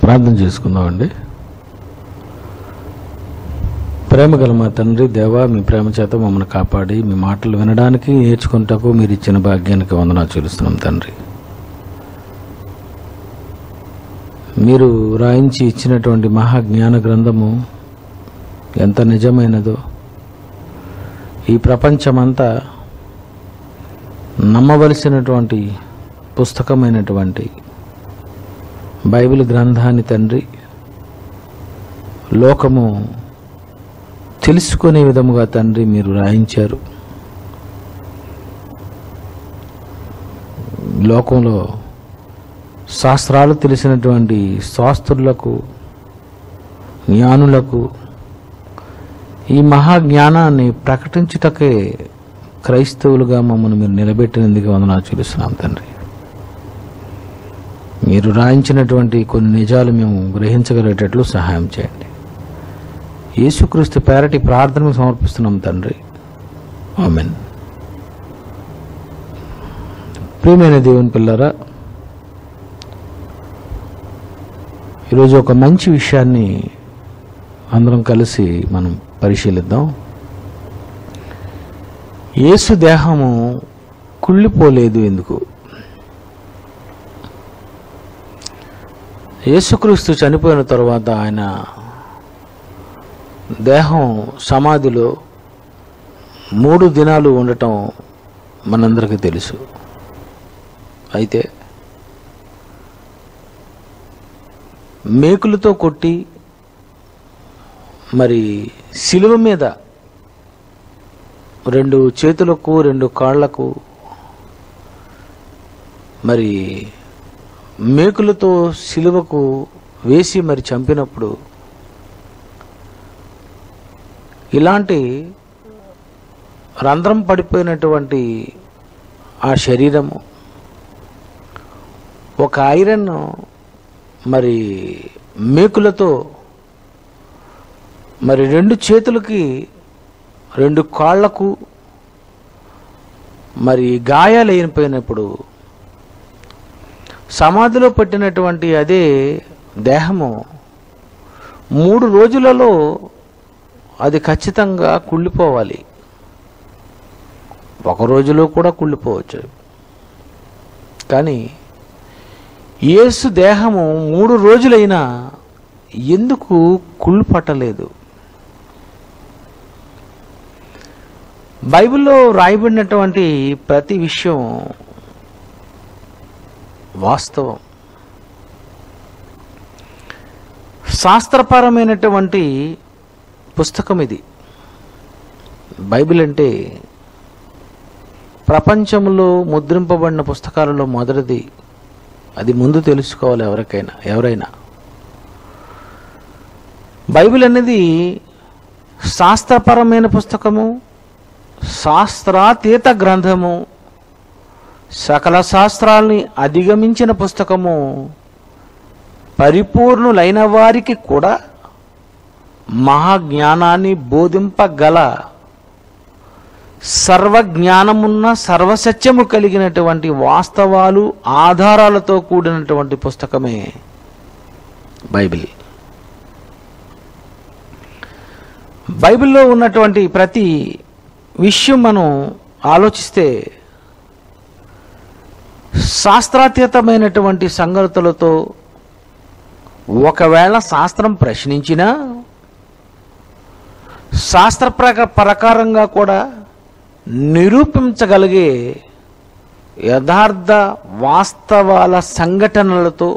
ప్రార్థన చేసుకుందామండి ప్రేమ గల మా తండ్రి దేవా మీ ప్రేమ చేత మమ్మల్ని కాపాడి మీ మాటలు వినడానికి నేర్చుకుంటకు మీరు ఇచ్చిన భాగ్యానికి వందనాలు చూస్తున్నాం తండ్రి మీరు రాయించి ఇచ్చినటువంటి మహాజ్ఞాన గ్రంథము ఎంత నిజమైనదో ఈ ప్రపంచమంతా నమ్మవలసినటువంటి పుస్తకమైనటువంటి బైబిల్ గ్రంథాన్ని తండ్రి లోకము తెలుసుకునే విధముగా తండ్రి మీరు రాయించారు లోకంలో శాస్త్రాలు తెలిసినటువంటి శాస్త్రులకు జ్ఞానులకు ఈ మహాజ్ఞానాన్ని ప్రకటించుటకే క్రైస్తవులుగా మమ్మల్ని మీరు నిలబెట్టినందుకు వందనాలు చూపిస్తున్నాం తండ్రి మీరు రాయించినటువంటి కొన్ని నిజాలు మేము గ్రహించగలిగేటట్లు సహాయం చేయండి యేసుక్రీస్తు పేరటి ప్రార్థనకు సమర్పిస్తున్నాం తండ్రి ఆమెన్ ప్రియమైన దేవుని పిల్లరా ఈరోజు ఒక మంచి విషయాన్ని అందరం కలిసి మనం పరిశీలిద్దాం యేసు దేహము కుళ్ళిపోలేదు ఎందుకు యేసుక్రీస్తు చనిపోయిన తర్వాత ఆయన దేహం సమాధిలో మూడు దినాలు ఉండటం మనందరికీ తెలుసు అయితే మేకులతో కొట్టి మరి శిలువ మీద రెండు చేతులకు రెండు కాళ్లకు మరి మేకులతో శిలువకు వేసి మరి చంపినప్పుడు ఇలాంటి రంధ్రం పడిపోయినటువంటి ఆ శరీరము ఒక ఐరన్ మరి మేకులతో మరి రెండు చేతులకి రెండు కాళ్లకు మరి గాయాలు అయిపోయినప్పుడు సమాధిలో పెట్టినటువంటి అదే దేహము మూడు రోజులలో అది ఖచ్చితంగా కుళ్ళిపోవాలి ఒక రోజులో కూడా కుళ్ళిపోవచ్చు కానీ యేసు దేహము మూడు రోజులైనా ఎందుకు కుళ్ళు పట్టలేదు బైబిల్లో రాయబడినటువంటి ప్రతి విషయం వాస్తవం శాస్త్రపరమైనటువంటి పుస్తకం ఇది బైబిల్ అంటే ప్రపంచంలో ముద్రింపబడిన పుస్తకాలలో మొదటిది అది ముందు తెలుసుకోవాలి ఎవరికైనా ఎవరైనా బైబిల్ అనేది శాస్త్రపరమైన పుస్తకము శాస్త్రాతీత గ్రంథము సకల శాస్త్రాల్ని అధిగమించిన పుస్తకము పరిపూర్ణులైన వారికి కూడా మహాజ్ఞానాన్ని బోధింపగల సర్వజ్ఞానమున్న సర్వసత్యము కలిగినటువంటి వాస్తవాలు ఆధారాలతో కూడినటువంటి పుస్తకమే బైబిల్ బైబిల్లో ఉన్నటువంటి ప్రతి విషయం మనం ఆలోచిస్తే శాస్త్రాతీతమైనటువంటి సంగతులతో ఒకవేళ శాస్త్రం ప్రశ్నించినా శాస్త్ర ప్రక ప్రకారంగా కూడా నిరూపించగలిగే యథార్థ వాస్తవాల సంఘటనలతో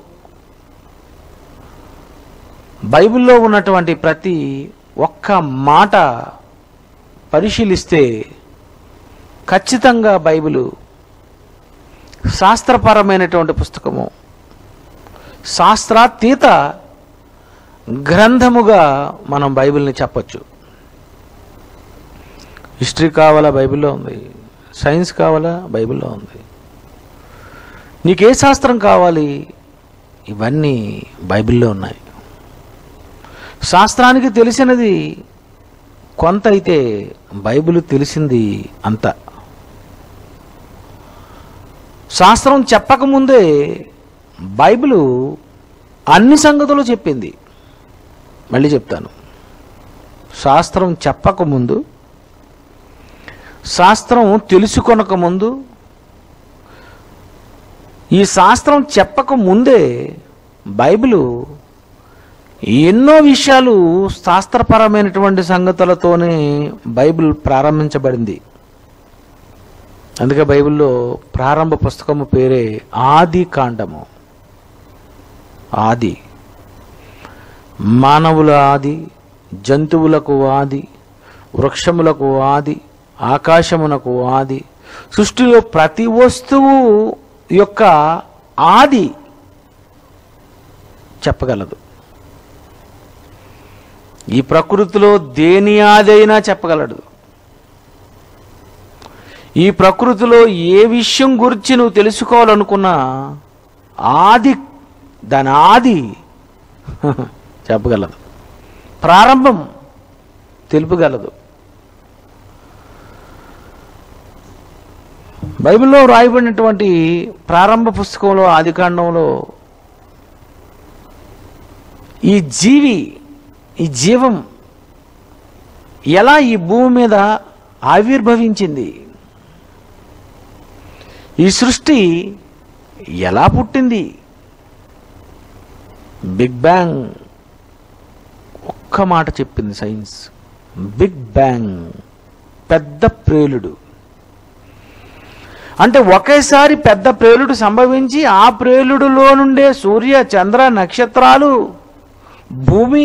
బైబిల్లో ఉన్నటువంటి ప్రతి ఒక్క మాట పరిశీలిస్తే ఖచ్చితంగా బైబిలు శాస్త్రపరమైనటువంటి పుస్తకము శాస్త్రాతీత గ్రంథముగా మనం బైబిల్ని చెప్పొచ్చు హిస్టరీ కావాలా బైబిల్లో ఉంది సైన్స్ కావాలా బైబిల్లో ఉంది నీకు ఏ శాస్త్రం కావాలి ఇవన్నీ బైబిల్లో ఉన్నాయి శాస్త్రానికి తెలిసినది కొంత అయితే బైబిల్ తెలిసింది అంత శాస్త్రం చెప్పకముందే బైబిలు అన్ని సంగతులు చెప్పింది మళ్ళీ చెప్తాను శాస్త్రం చెప్పకముందు శాస్త్రం తెలుసుకొనక ముందు ఈ శాస్త్రం చెప్పక ముందే బైబిలు ఎన్నో విషయాలు శాస్త్రపరమైనటువంటి సంగతులతోనే బైబిల్ ప్రారంభించబడింది అందుకే బైబిల్లో ప్రారంభ పుస్తకము పేరే ఆది కాండము ఆది మానవుల ఆది జంతువులకు ఆది వృక్షములకు ఆది ఆకాశమునకు ఆది సృష్టిలో ప్రతి వస్తువు యొక్క ఆది చెప్పగలదు ఈ ప్రకృతిలో దేని ఆది అయినా చెప్పగలడు ఈ ప్రకృతిలో ఏ విషయం గురించి నువ్వు తెలుసుకోవాలనుకున్నా ఆది దాని ఆది చెప్పగలదు ప్రారంభం తెలుపగలదు బైబిల్లో రాయబడినటువంటి ప్రారంభ పుస్తకంలో ఆదికాండంలో ఈ జీవి ఈ జీవం ఎలా ఈ భూమి మీద ఆవిర్భవించింది ఈ సృష్టి ఎలా పుట్టింది బిగ్ బ్యాంగ్ ఒక్క మాట చెప్పింది సైన్స్ బిగ్ బ్యాంగ్ పెద్ద ప్రేలుడు అంటే ఒకేసారి పెద్ద ప్రేలుడు సంభవించి ఆ ప్రేలుడులో నుండే సూర్య చంద్ర నక్షత్రాలు భూమి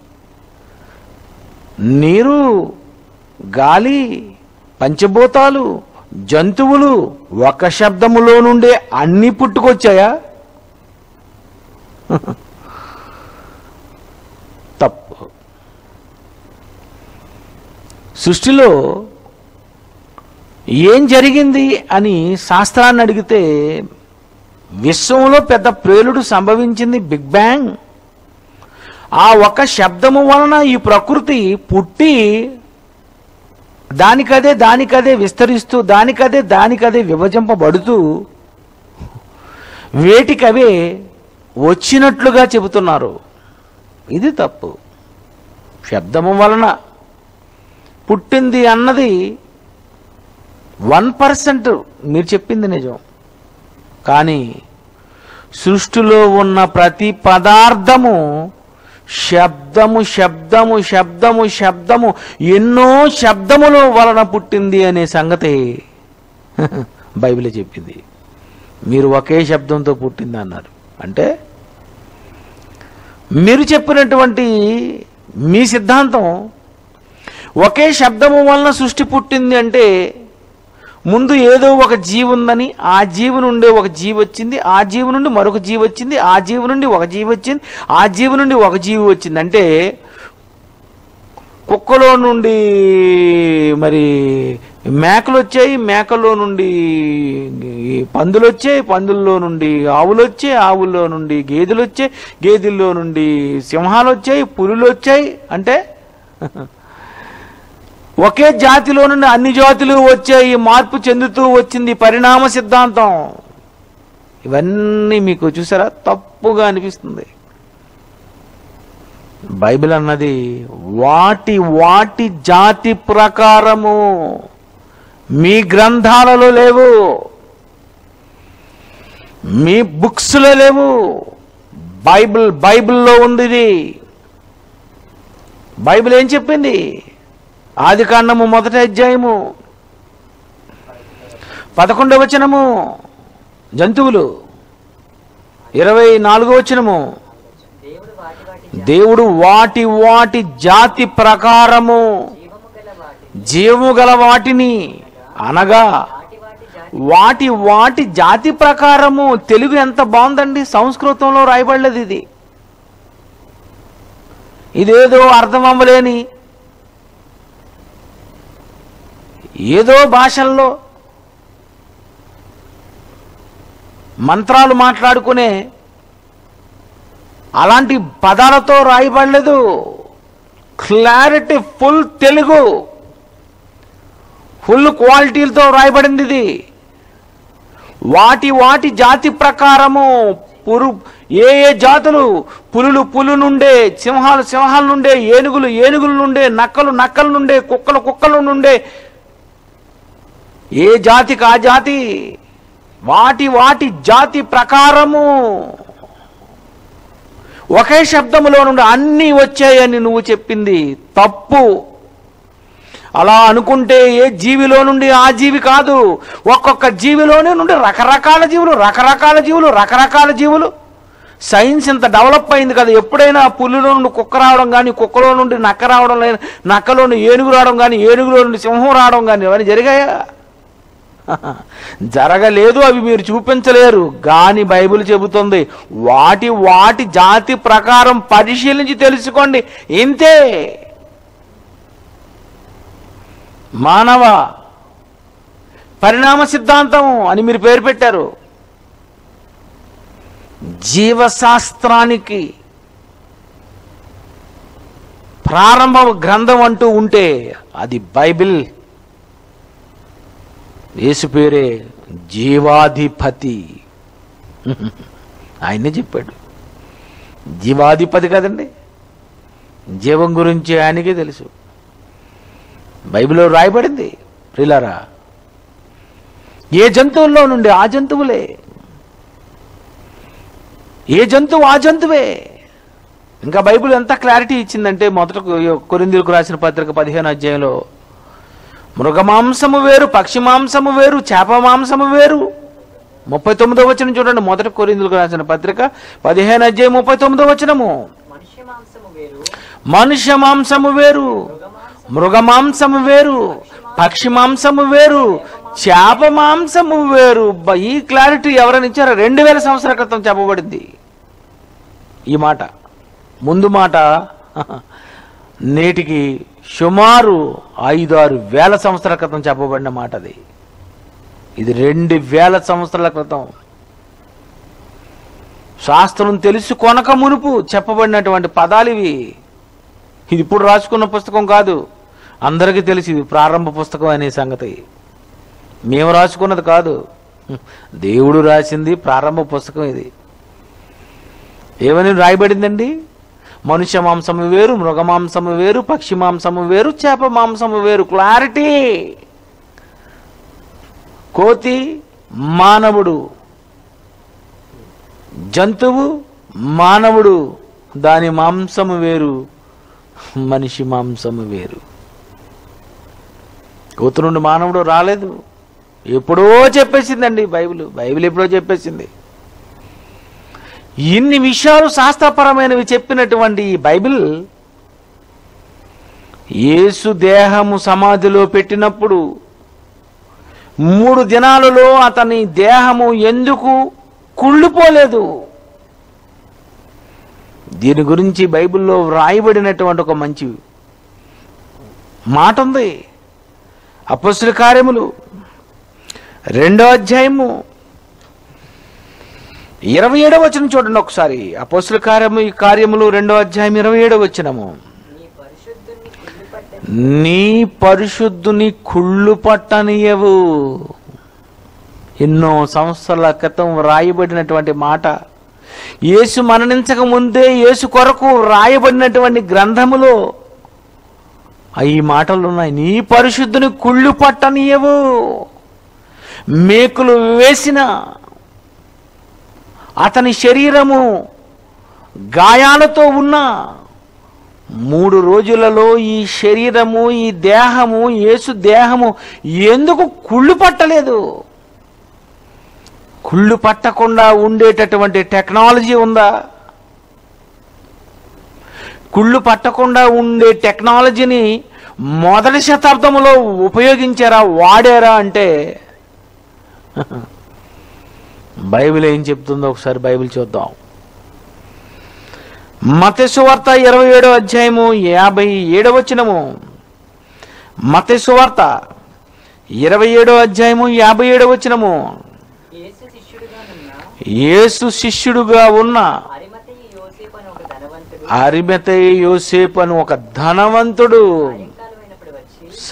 నీరు గాలి పంచభూతాలు జంతువులు ఒక శబ్దములో నుండే అన్ని పుట్టుకొచ్చాయా తప్పు సృష్టిలో ఏం జరిగింది అని శాస్త్రాన్ని అడిగితే విశ్వంలో పెద్ద ప్రేలుడు సంభవించింది బిగ్ బ్యాంగ్ ఆ ఒక శబ్దము వలన ఈ ప్రకృతి పుట్టి దానికదే దానికదే విస్తరిస్తూ దానికదే దానికదే విభజింపబడుతూ వేటికవే వచ్చినట్లుగా చెబుతున్నారు ఇది తప్పు శబ్దము వలన పుట్టింది అన్నది వన్ పర్సెంట్ మీరు చెప్పింది నిజం కానీ సృష్టిలో ఉన్న ప్రతి పదార్థము శబ్దము శబ్దము శబ్దము శబ్దము ఎన్నో శబ్దముల వలన పుట్టింది అనే సంగతి బైబిలే చెప్పింది మీరు ఒకే శబ్దంతో పుట్టింది అన్నారు అంటే మీరు చెప్పినటువంటి మీ సిద్ధాంతం ఒకే శబ్దము వలన సృష్టి పుట్టింది అంటే ముందు ఏదో ఒక జీవి ఉందని ఆ జీవి నుండి ఒక జీవి వచ్చింది ఆ జీవి నుండి మరొక జీవి వచ్చింది ఆ జీవి నుండి ఒక జీవి వచ్చింది ఆ జీవి నుండి ఒక జీవి వచ్చింది అంటే కుక్కలో నుండి మరి మేకలు వచ్చాయి మేకల్లో నుండి ఈ పందులు వచ్చాయి పందుల్లో నుండి ఆవులు వచ్చాయి ఆవుల్లో నుండి గేదెలు వచ్చాయి గేదెల్లో నుండి సింహాలు వచ్చాయి పులులు వచ్చాయి అంటే ఒకే జాతిలో నుండి అన్ని జాతులు వచ్చాయి మార్పు చెందుతూ వచ్చింది పరిణామ సిద్ధాంతం ఇవన్నీ మీకు చూసారా తప్పుగా అనిపిస్తుంది బైబిల్ అన్నది వాటి వాటి జాతి ప్రకారము మీ గ్రంథాలలో లేవు మీ బుక్స్లో లేవు బైబిల్ బైబిల్లో ఉంది ఇది బైబిల్ ఏం చెప్పింది ఆది కాండము మొదటి అధ్యాయము పదకొండవ వచనము జంతువులు ఇరవై నాలుగో వచనము దేవుడు వాటి వాటి దేవుడు వాటి వాటి జాతి ప్రకారము జీవము గల వాటి జీవము గల వాటిని అనగా వాటి వాటి జాతి వాటి వాటి జాతి ప్రకారము తెలుగు ఎంత బాగుందండి సంస్కృతంలో రాయబడలేదు ఇది ఇదేదో అర్థం అవ్వలేని ఏదో భాషల్లో మంత్రాలు మాట్లాడుకునే అలాంటి పదాలతో రాయబడలేదు క్లారిటీ ఫుల్ తెలుగు ఫుల్ క్వాలిటీలతో రాయబడింది ఇది వాటి వాటి జాతి ప్రకారము పురు ఏ ఏ జాతులు పులులు పులు నుండే సింహాలు సింహాల నుండే ఏనుగులు ఏనుగుల నుండే నక్కలు నక్కల నుండే కుక్కలు కుక్కల నుండే ఏ జాతికి ఆ జాతి వాటి వాటి జాతి ప్రకారము ఒకే శబ్దములో నుండి అన్నీ వచ్చాయని నువ్వు చెప్పింది తప్పు అలా అనుకుంటే ఏ జీవిలో నుండి ఆ జీవి కాదు ఒక్కొక్క జీవిలోనే నుండి రకరకాల జీవులు రకరకాల జీవులు రకరకాల జీవులు సైన్స్ ఇంత డెవలప్ అయింది కదా ఎప్పుడైనా పులిలో నుండి కుక్క రావడం కానీ కుక్కలో నుండి నక్క రావడం లేదు నక్కలో నుండి ఏనుగు రావడం కానీ ఏనుగులో నుండి సింహం రావడం కానీ అవన్నీ జరిగాయా జరగలేదు అవి మీరు చూపించలేరు కానీ బైబిల్ చెబుతుంది వాటి వాటి జాతి ప్రకారం పరిశీలించి తెలుసుకోండి ఇంతే మానవ పరిణామ సిద్ధాంతం అని మీరు పేరు పెట్టారు జీవశాస్త్రానికి ప్రారంభ గ్రంథం అంటూ ఉంటే అది బైబిల్ యేసు పేరే జీవాధిపతి ఆయనే చెప్పాడు జీవాధిపతి కదండి జీవం గురించి ఆయనకే తెలుసు బైబిల్లో రాయబడింది ప్రిలారా ఏ జంతువుల్లో నుండి ఆ జంతువులే ఏ జంతువు ఆ జంతువే ఇంకా బైబిల్ ఎంత క్లారిటీ ఇచ్చిందంటే మొదట కొరిందులకు రాసిన పత్రిక పదిహేను అధ్యాయంలో మృగమాంసము వేరు పక్షి మాంసము వేరు చేప మాంసము వేరు ముప్పై తొమ్మిదో వచనం చూడండి మొదట కొరిందులకు రాసిన పత్రిక పదిహేను అధ్యాయం ముప్పై తొమ్మిదో వచనము మనుష్య మాంసము వేరు మనుష్య మాంసము వేరు మృగ మాంసము వేరు పక్షి మాంసము వేరు చేప మాంసము వేరు బ- ఈ క్లారిటీ ఎవరైనా ఇచ్చారో రెండు వేల సంవత్సరాల క్రితం చెప్పబడింది ఈ మాట ముందు మాట నేటికి సుమారు ఐదు ఆరు వేల సంవత్సరాల క్రితం చెప్పబడిన మాట అది ఇది రెండు వేల సంవత్సరాల క్రితం శాస్త్రం తెలుసు కొనక మునుపు చెప్పబడినటువంటి పదాలు ఇవి ఇది ఇప్పుడు రాసుకున్న పుస్తకం కాదు అందరికీ తెలిసి ఇది ప్రారంభ పుస్తకం అనే సంగతి మేము రాసుకున్నది కాదు దేవుడు రాసింది ప్రారంభ పుస్తకం ఇది ఏమని రాయబడిందండి మనుష్య మాంసము వేరు మృగ మాంసము వేరు పక్షి మాంసము వేరు చేప మాంసము వేరు క్లారిటీ కోతి మానవుడు జంతువు మానవుడు దాని మాంసము వేరు మనిషి మాంసము వేరు కోతు నుండి మానవుడు రాలేదు ఎప్పుడో చెప్పేసిందండి బైబిల్ బైబిల్ ఎప్పుడో చెప్పేసింది ఇన్ని విషయాలు శాస్త్రపరమైనవి చెప్పినటువంటి ఈ బైబిల్ యేసు దేహము సమాధిలో పెట్టినప్పుడు మూడు దినాలలో అతని దేహము ఎందుకు కుళ్ళిపోలేదు దీని గురించి బైబిల్లో వ్రాయబడినటువంటి ఒక మంచి మాట ఉంది అపస్సుల కార్యములు రెండో అధ్యాయము ఇరవై ఏడవ వచనం చూడండి ఒకసారి అపస్సుల కార్యము ఈ కార్యములు రెండో అధ్యాయం ఇరవై ఏడవ వచనము నీ పరిశుద్ధుని కుళ్ళుపట్ట నీ పరిశుద్ధుని కుళ్ళు పట్టనియవు ఎన్నో సంవత్సరాల క్రితం రాయబడినటువంటి మాట యేసు మరణించక ముందే యేసు కొరకు రాయబడినటువంటి గ్రంథములో ఆ ఈ మాటలు ఉన్నాయి నీ పరిశుద్ధుని కుళ్ళు పట్టనియవు మేకులు వేసిన అతని శరీరము గాయాలతో ఉన్న మూడు రోజులలో ఈ శరీరము ఈ దేహము యేసు దేహము ఎందుకు కుళ్ళు పట్టలేదు కుళ్ళు పట్టకుండా ఉండేటటువంటి టెక్నాలజీ ఉందా కుళ్ళు పట్టకుండా ఉండే టెక్నాలజీని మొదటి శతాబ్దంలో ఉపయోగించారా వాడారా అంటే బైబిల్ ఏం చెప్తుందో ఒకసారి బైబిల్ చూద్దాం మతేశ్వార్త ఇరవై ఏడో అధ్యాయము యాభై ఏడవ వచనము మతేశ్వార్త ఇరవై ఏడో అధ్యాయము యాభై ఏడవ వచనము యేసు శిష్యుడుగానున్న యేసు శిష్యుడుగా ఉన్న అరిమతయి యోసేపు అని ఒక ధనవంతుడు అరిమెతై యోసేపు అని ఒక ధనవంతుడు సాయంకాలమైనప్పుడు వచ్చి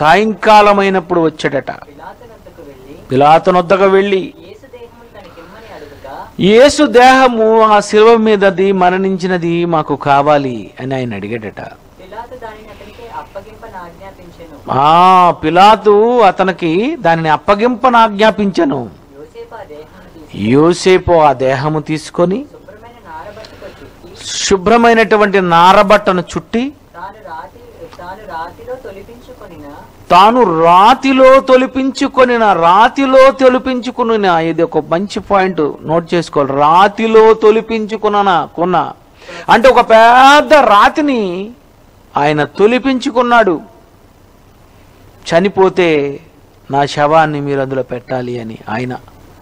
సాయంకాలమైనప్పుడు వచ్చాడట పిలాతునొద్దకు వెళ్ళి పిలాతనొద్దకు వెళ్ళి యేసు దేహమును తనకిమ్మని అడుగుగా యేసు దేహము ఆ శిలువ మీదది మరణించినది మాకు కావాలి అని ఆయన అడిగాడట పిలాతు దానిని అతనికి అప్పగింపని ఆజ్ఞాపించెను ఆ పిలాతు అతనికి దానిని అప్పగింపను ఆజ్ఞాపించను యోసేపు ఆ దేహాన్ని తీసి యోసేపు ఆ దేహము తీసుకొని శుభ్రమైన నారబట్టతో చుట్టి శుభ్రమైనటువంటి నారబట్టను చుట్టి తాను రాతి తాను రాతిలో తొలిపించుకొనిన తాను రాతిలో తొలిపించుకొనిన రాతిలో తొలిపించుకున్న ఇది ఒక మంచి పాయింట్ నోట్ చేసుకోవాలి రాతిలో తొలిపించుకున్న కొన్న అంటే ఒక పెద్ద రాతిని ఆయన తొలిపించుకున్నాడు చనిపోతే నా శవాన్ని మీరు అందులో పెట్టాలి అని ఆయన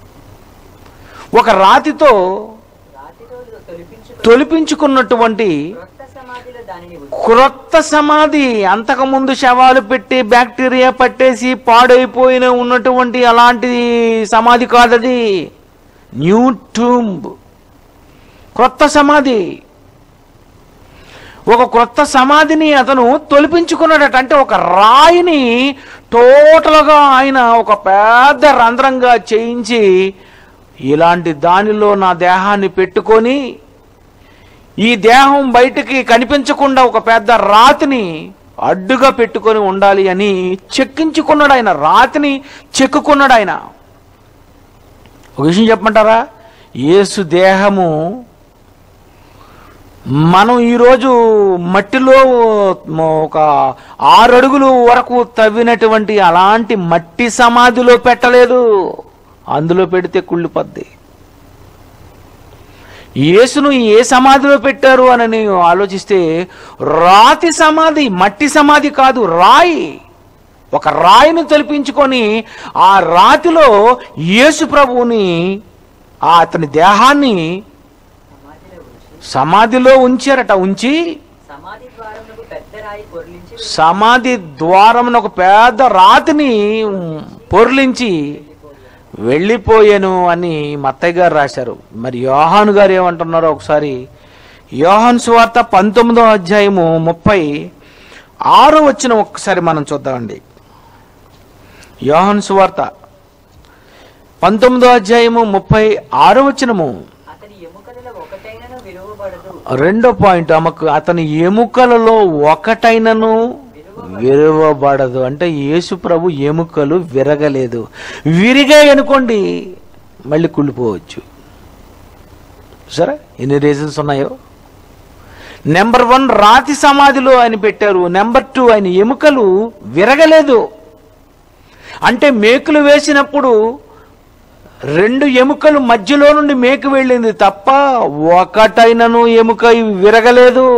ఒక రాతితో రాతిలో తొలిపించుకొని తొలిపించుకున్నటువంటి క్రొత్త సమాధిలో దానిని ఉంచి క్రొత్త సమాధి అంతకుముందు శవాలు పెట్టి బ్యాక్టీరియా పట్టేసి పాడైపోయిన ఉన్నటువంటి అలాంటి సమాధి కాదది న్యూ టూంబ్ క్రొత్త సమాధి ఒక క్రొత్త సమాధిని అతను తొలిపించుకున్నాడట అంటే ఒక రాయిని టోటల్గా ఆయన ఒక పెద్ద రంధ్రంగా చేయించి ఇలాంటి దానిలో నా దేహాన్ని పెట్టుకొని ఈ దేహం బయటికి కనిపించకుండా ఒక పెద్ద రాతిని అడ్డుగా పెట్టుకొని ఉండాలి అని చెక్కించుకున్నాడు ఆయన రాతిని చెక్కుకున్నాడు ఆయన ఒక విషయం చెప్పమంటారా యేసు దేహము మనం ఈరోజు మట్టిలో ఒక ఆరు అడుగులు వరకు తవ్వినటువంటి అలాంటి మట్టి సమాధిలో పెట్టలేదు అందులో పెడితే కుళ్ళిపోద్ది యేసును ఏ సమాధిలో పెట్టారు అని ఆలోచిస్తే రాతి సమాధి మట్టి సమాధి కాదు రాయి ఒక రాయిని తొలిపించుకొని ఆ రాతిలో యేసు ప్రభువుని ఆ అతని దేహాన్ని సమాధిలో ఉంచి సమాధిలో ఉంచారట ఉంచి సమాధి ద్వారమునకు పెద్ద రాయి పొర్లించి సమాధి ద్వారం ఒక పెద్ద రాతిని పొర్లించి వెళ్ళిపోయాను అని మత్తయ్య గారు రాశారు మరి యోహాను గారు ఏమంటున్నారో ఒకసారి యోహాన్ సువార్త పంతొమ్మిదో అధ్యాయము ముప్పై ఆరో వచ్చిన ఒక్కసారి మనం చూద్దామండి యోహాన్ సువార్త పంతొమ్మిదో అధ్యాయము ముప్పై ఆరో వచనము అతని ఎముకలలో ఒకటైనను విలువబడదు రెండో పాయింట్ ఆమెకు అతని ఎముకలలో ఒకటైనను విరవబడదు అంటే యేసు ప్రభు ఎముకలు విరగలేదు విరిగాయి అనుకోండి మళ్ళీ కుళ్ళిపోవచ్చు సరే ఎన్ని రీజన్స్ ఉన్నాయో నెంబర్ వన్ రాతి సమాధిలో ఆయన పెట్టారు నెంబర్ టూ ఆయన ఎముకలు విరగలేదు అంటే మేకులు వేసినప్పుడు రెండు ఎముకలు మధ్యలో నుండి మేకు వెళ్ళింది తప్ప ఒకటైనను ఎముక విరగలేదు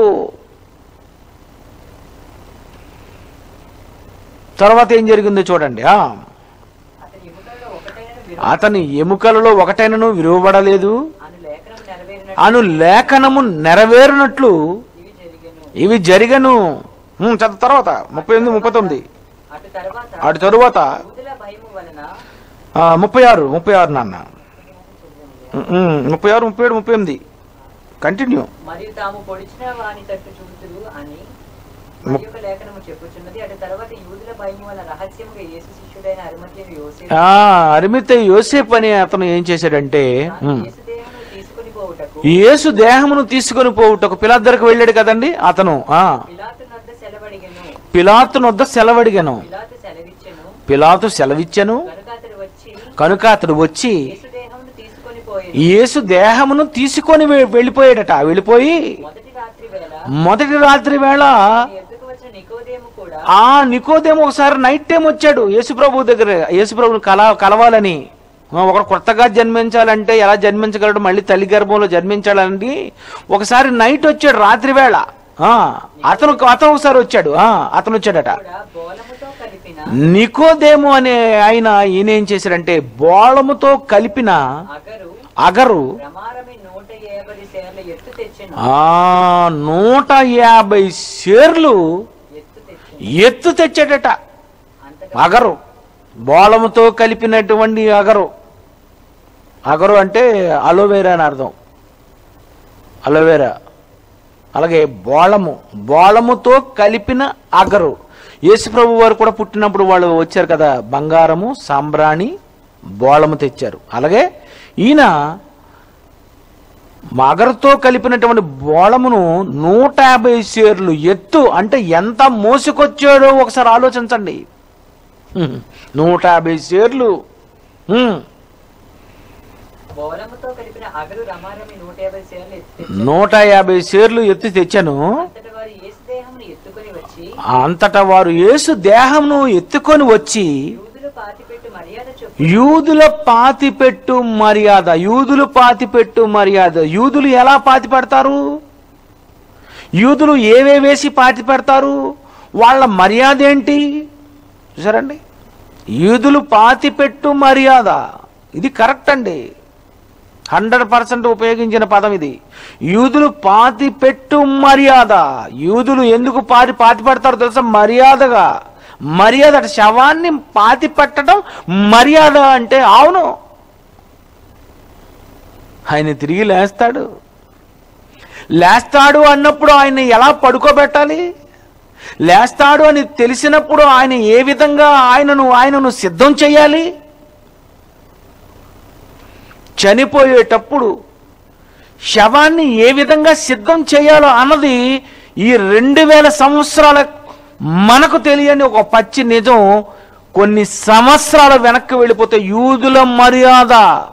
తర్వాత ఏం జరిగిందో చూడండి ఆ అతని ఎముకలలో ఒకటైనను విలువ అతని ఎముకలలో ఒకటైనను విలువబడలేదు అను లేఖనం నెరవేరినట్టు అను లేఖనము నెరవేరినట్లు ఇవి జరిగెను ఇవి జరిగను ఉమ్, చదువు తర్వాత ముప్పై ఎనిమిది ముప్పై తొమ్మిది అటు తర్వాత అటు తరువాత యూదుల భయము వలన ఆ, ముప్పై ఆరు ముప్పై ఆరు నాన్న ఉమ్, ఉమ్, ముప్పై ఆరు ముప్పై ఏడు ముప్పై ఎనిమిది కంటిన్యూ మరియు తాము పొడిచిన వాని తట్టు చూతురు అని మరి ఒక లేఖనము చెప్పుచున్నది అటు తర్వాత యూదుల భయము వలన రహస్యముగా యేసు శిష్యుడైన అరిమత్యను యోసేపు ఆ అరిమితే యోసేపు అని అతను ఏం చేశాడంటే తాను ఉమ్, యేసు దేహమును తీసుకుని పోవుటకు యేసు దేహమును తీసుకొని పోవుటకు పిలాత్ దగ్గరకు వెళ్ళాడు కదండి అతను ఆ పిలాతు నద్ద సెలవడిగెను పిలాతు నొద్ద సెలవడిగాను పిలాతు సెలవిచ్చెను పిలాతు సెలవిచ్చెను కనుక అతడు వచ్చి కనుక అతడు వచ్చి యేసు దేహమును తీసుకొని పోయి యేసు దేహమును తీసుకొని వె- వెళ్ళిపోయాడట వెళ్ళిపోయి మొదటి రాత్రి వేళ మొదటి రాత్రి వేళ ఆయన ఎద్దుకు వచ్చిన నికోదేము కూడా ఆ నికోదేమో ఒకసారి నైట్ టైం వచ్చాడు యేసుప్రభు దగ్గర యేసుప్రభుని కల కలవాలని ఆ, ఒకడు కొత్తగా జన్మించాలంటే ఎలా జన్మించగలడు మళ్ళీ తల్లి గర్భంలో జన్మించాలని ఒకసారి నైట్ వచ్చాడు రాత్రి వేళ ఆ, అతను అతను ఒకసారి వచ్చాడు ఆ, అతను వచ్చాడట కూడా బోలముతో కలిపిన నికోదేము అనే ఆయన ఈయన ఏం చేశాడంటే బోళముతో కలిపిన అగరు అగరు ప్రమారమి నూట యాభై సేర్ల ఎత్తు తెచ్చెను ఆ నూట యాభై షేర్లు ఎత్తు తెచ్చెను ఎత్తు తెచ్చాడట అంతగా అగరు బోళముతో కలిపినటువంటి అగరు అగరు అంటే అలోవేరా అని అర్థం అలోవేరా అలాగే బోళము బోళముతో కలిపిన అగరు యేసుప్రభు వారు కూడా పుట్టినప్పుడు వాళ్ళు వచ్చారు కదా బంగారము సాంబ్రాణి బోళము తెచ్చారు అలాగే ఈయన మగరతో కలిపినటువంటి బోళమును నూట యాభై షేర్లు ఎత్తు అంటే ఎంత మోసుకొచ్చాడో ఒకసారి ఆలోచించండి హ్మ్. నూట యాభై షేర్లు హ్మ్. బోలముతో కలిపిన అగరు రమారమి నూట యాభై సేర్లు ఎత్తి నూట యాభై షేర్లు ఎత్తి తెచ్చాను అంతటి వారు యేసు దేహమును ఎత్తుకొని వచ్చి అంతటా వారు యేసు దేహమును ఎత్తుకొని వచ్చి యూదులు పాతిపెట్టు మర్యాద చొప్పు యూదుల పాతిపెట్టు మర్యాద యూదులు పాతిపెట్టు మర్యాద యూదులు ఎలా పాతి పెడతారు యూదులు ఏవే వేసి పాతి పెడతారు వాళ్ళ మర్యాద ఏంటి చూసారండి యూదులు పాతిపెట్టు మర్యాద ఇది కరెక్ట్ అండి హండ్రెడ్ పర్సెంట్ ఉపయోగించిన పదం ఇది యూదులు పాతి పెట్టు మర్యాద యూదులు ఎందుకు పాతి పాతి పెడతారో తెలుసా మర్యాదగా మర్యాద అంటే శవాన్ని పాతి పెట్టడం మర్యాద అంటే అవును ఆయన తిరిగి లేస్తాడు లేస్తాడు అన్నప్పుడు ఆయన ఎలా పడుకోబెట్టాలి లేస్తాడు అని తెలిసినప్పుడు ఆయన ఏ విధంగా ఆయనను ఆయనను సిద్ధం చేయాలి చనిపోయేటప్పుడు శవాన్ని ఏ విధంగా సిద్ధం చేయాలో అన్నది ఈ రెండు వేల సంవత్సరాల మనకు తెలియని ఒక పచ్చి నిజం కొన్ని సంవత్సరాల వెనక్కి వెళ్ళిపోతే యూదుల మర్యాద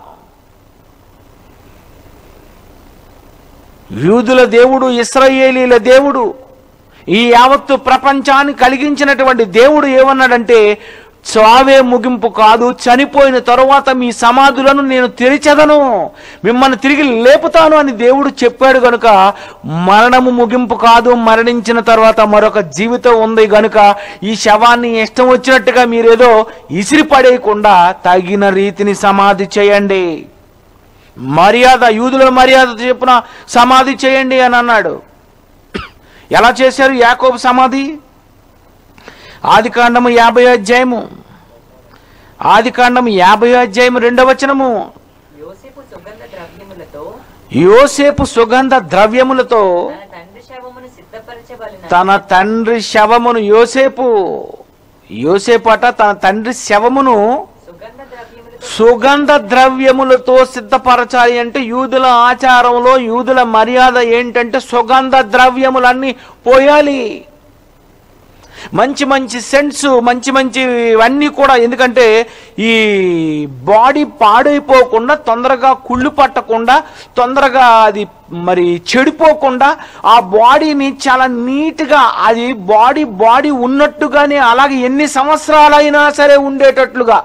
యూదుల దేవుడు ఇస్రాయేలీల దేవుడు ఈ యావత్తు ప్రపంచాన్ని కలిగించినటువంటి దేవుడు ఏమన్నాడంటే చావే ముగింపు కాదు చనిపోయిన తరువాత మీ సమాధులను నేను తెరిచెదను మిమ్మల్ని తిరిగి లేపుతాను అని దేవుడు చెప్పాడు గనుక మరణము ముగింపు కాదు మరణించిన తర్వాత మరొక జీవితం ఉంది గనుక ఈ శవాన్ని ఇష్టం వచ్చినట్టుగా మీరేదో ఇసిరి పడేయకుండా తగిన రీతిని సమాధి చేయండి మర్యాద యూదుల మర్యాద చెప్పున సమాధి చేయండి అని అన్నాడు ఎలా చేశారు యాకోబు సమాధి ఆది కాండము యాభై అధ్యాయము ఆది కాండము యాభై అధ్యాయము రెండవ వచనము యోసేపు సుగంధ ద్రవ్యములతో యోసేపు సుగంధ ద్రవ్యములతో తన తండ్రి శవమును సిద్ధపరచబడిన తన తండ్రి శవమును యోసేపు యోసేపు అట తన తండ్రి శవమును సుగంధ ద్రవ్యములతో సుగంధ ద్రవ్యములతో సిద్ధపరచాలి అంటే యూదుల ఆచారంలో యూదుల మర్యాద ఏంటంటే సుగంధ ద్రవ్యములన్నీ పోయాలి మంచి మంచి సెంట్స్ మంచి మంచి ఇవన్నీ కూడా ఎందుకంటే ఈ బాడీ పాడైపోకుండా తొందరగా కుళ్ళు పట్టకుండా తొందరగా అది మరి చెడిపోకుండా ఆ బాడీని చాలా నీట్గా అది బాడీ బాడీ ఉన్నట్టుగానే అలాగే ఎన్ని సంవత్సరాలైనా సరే ఉండేటట్లుగా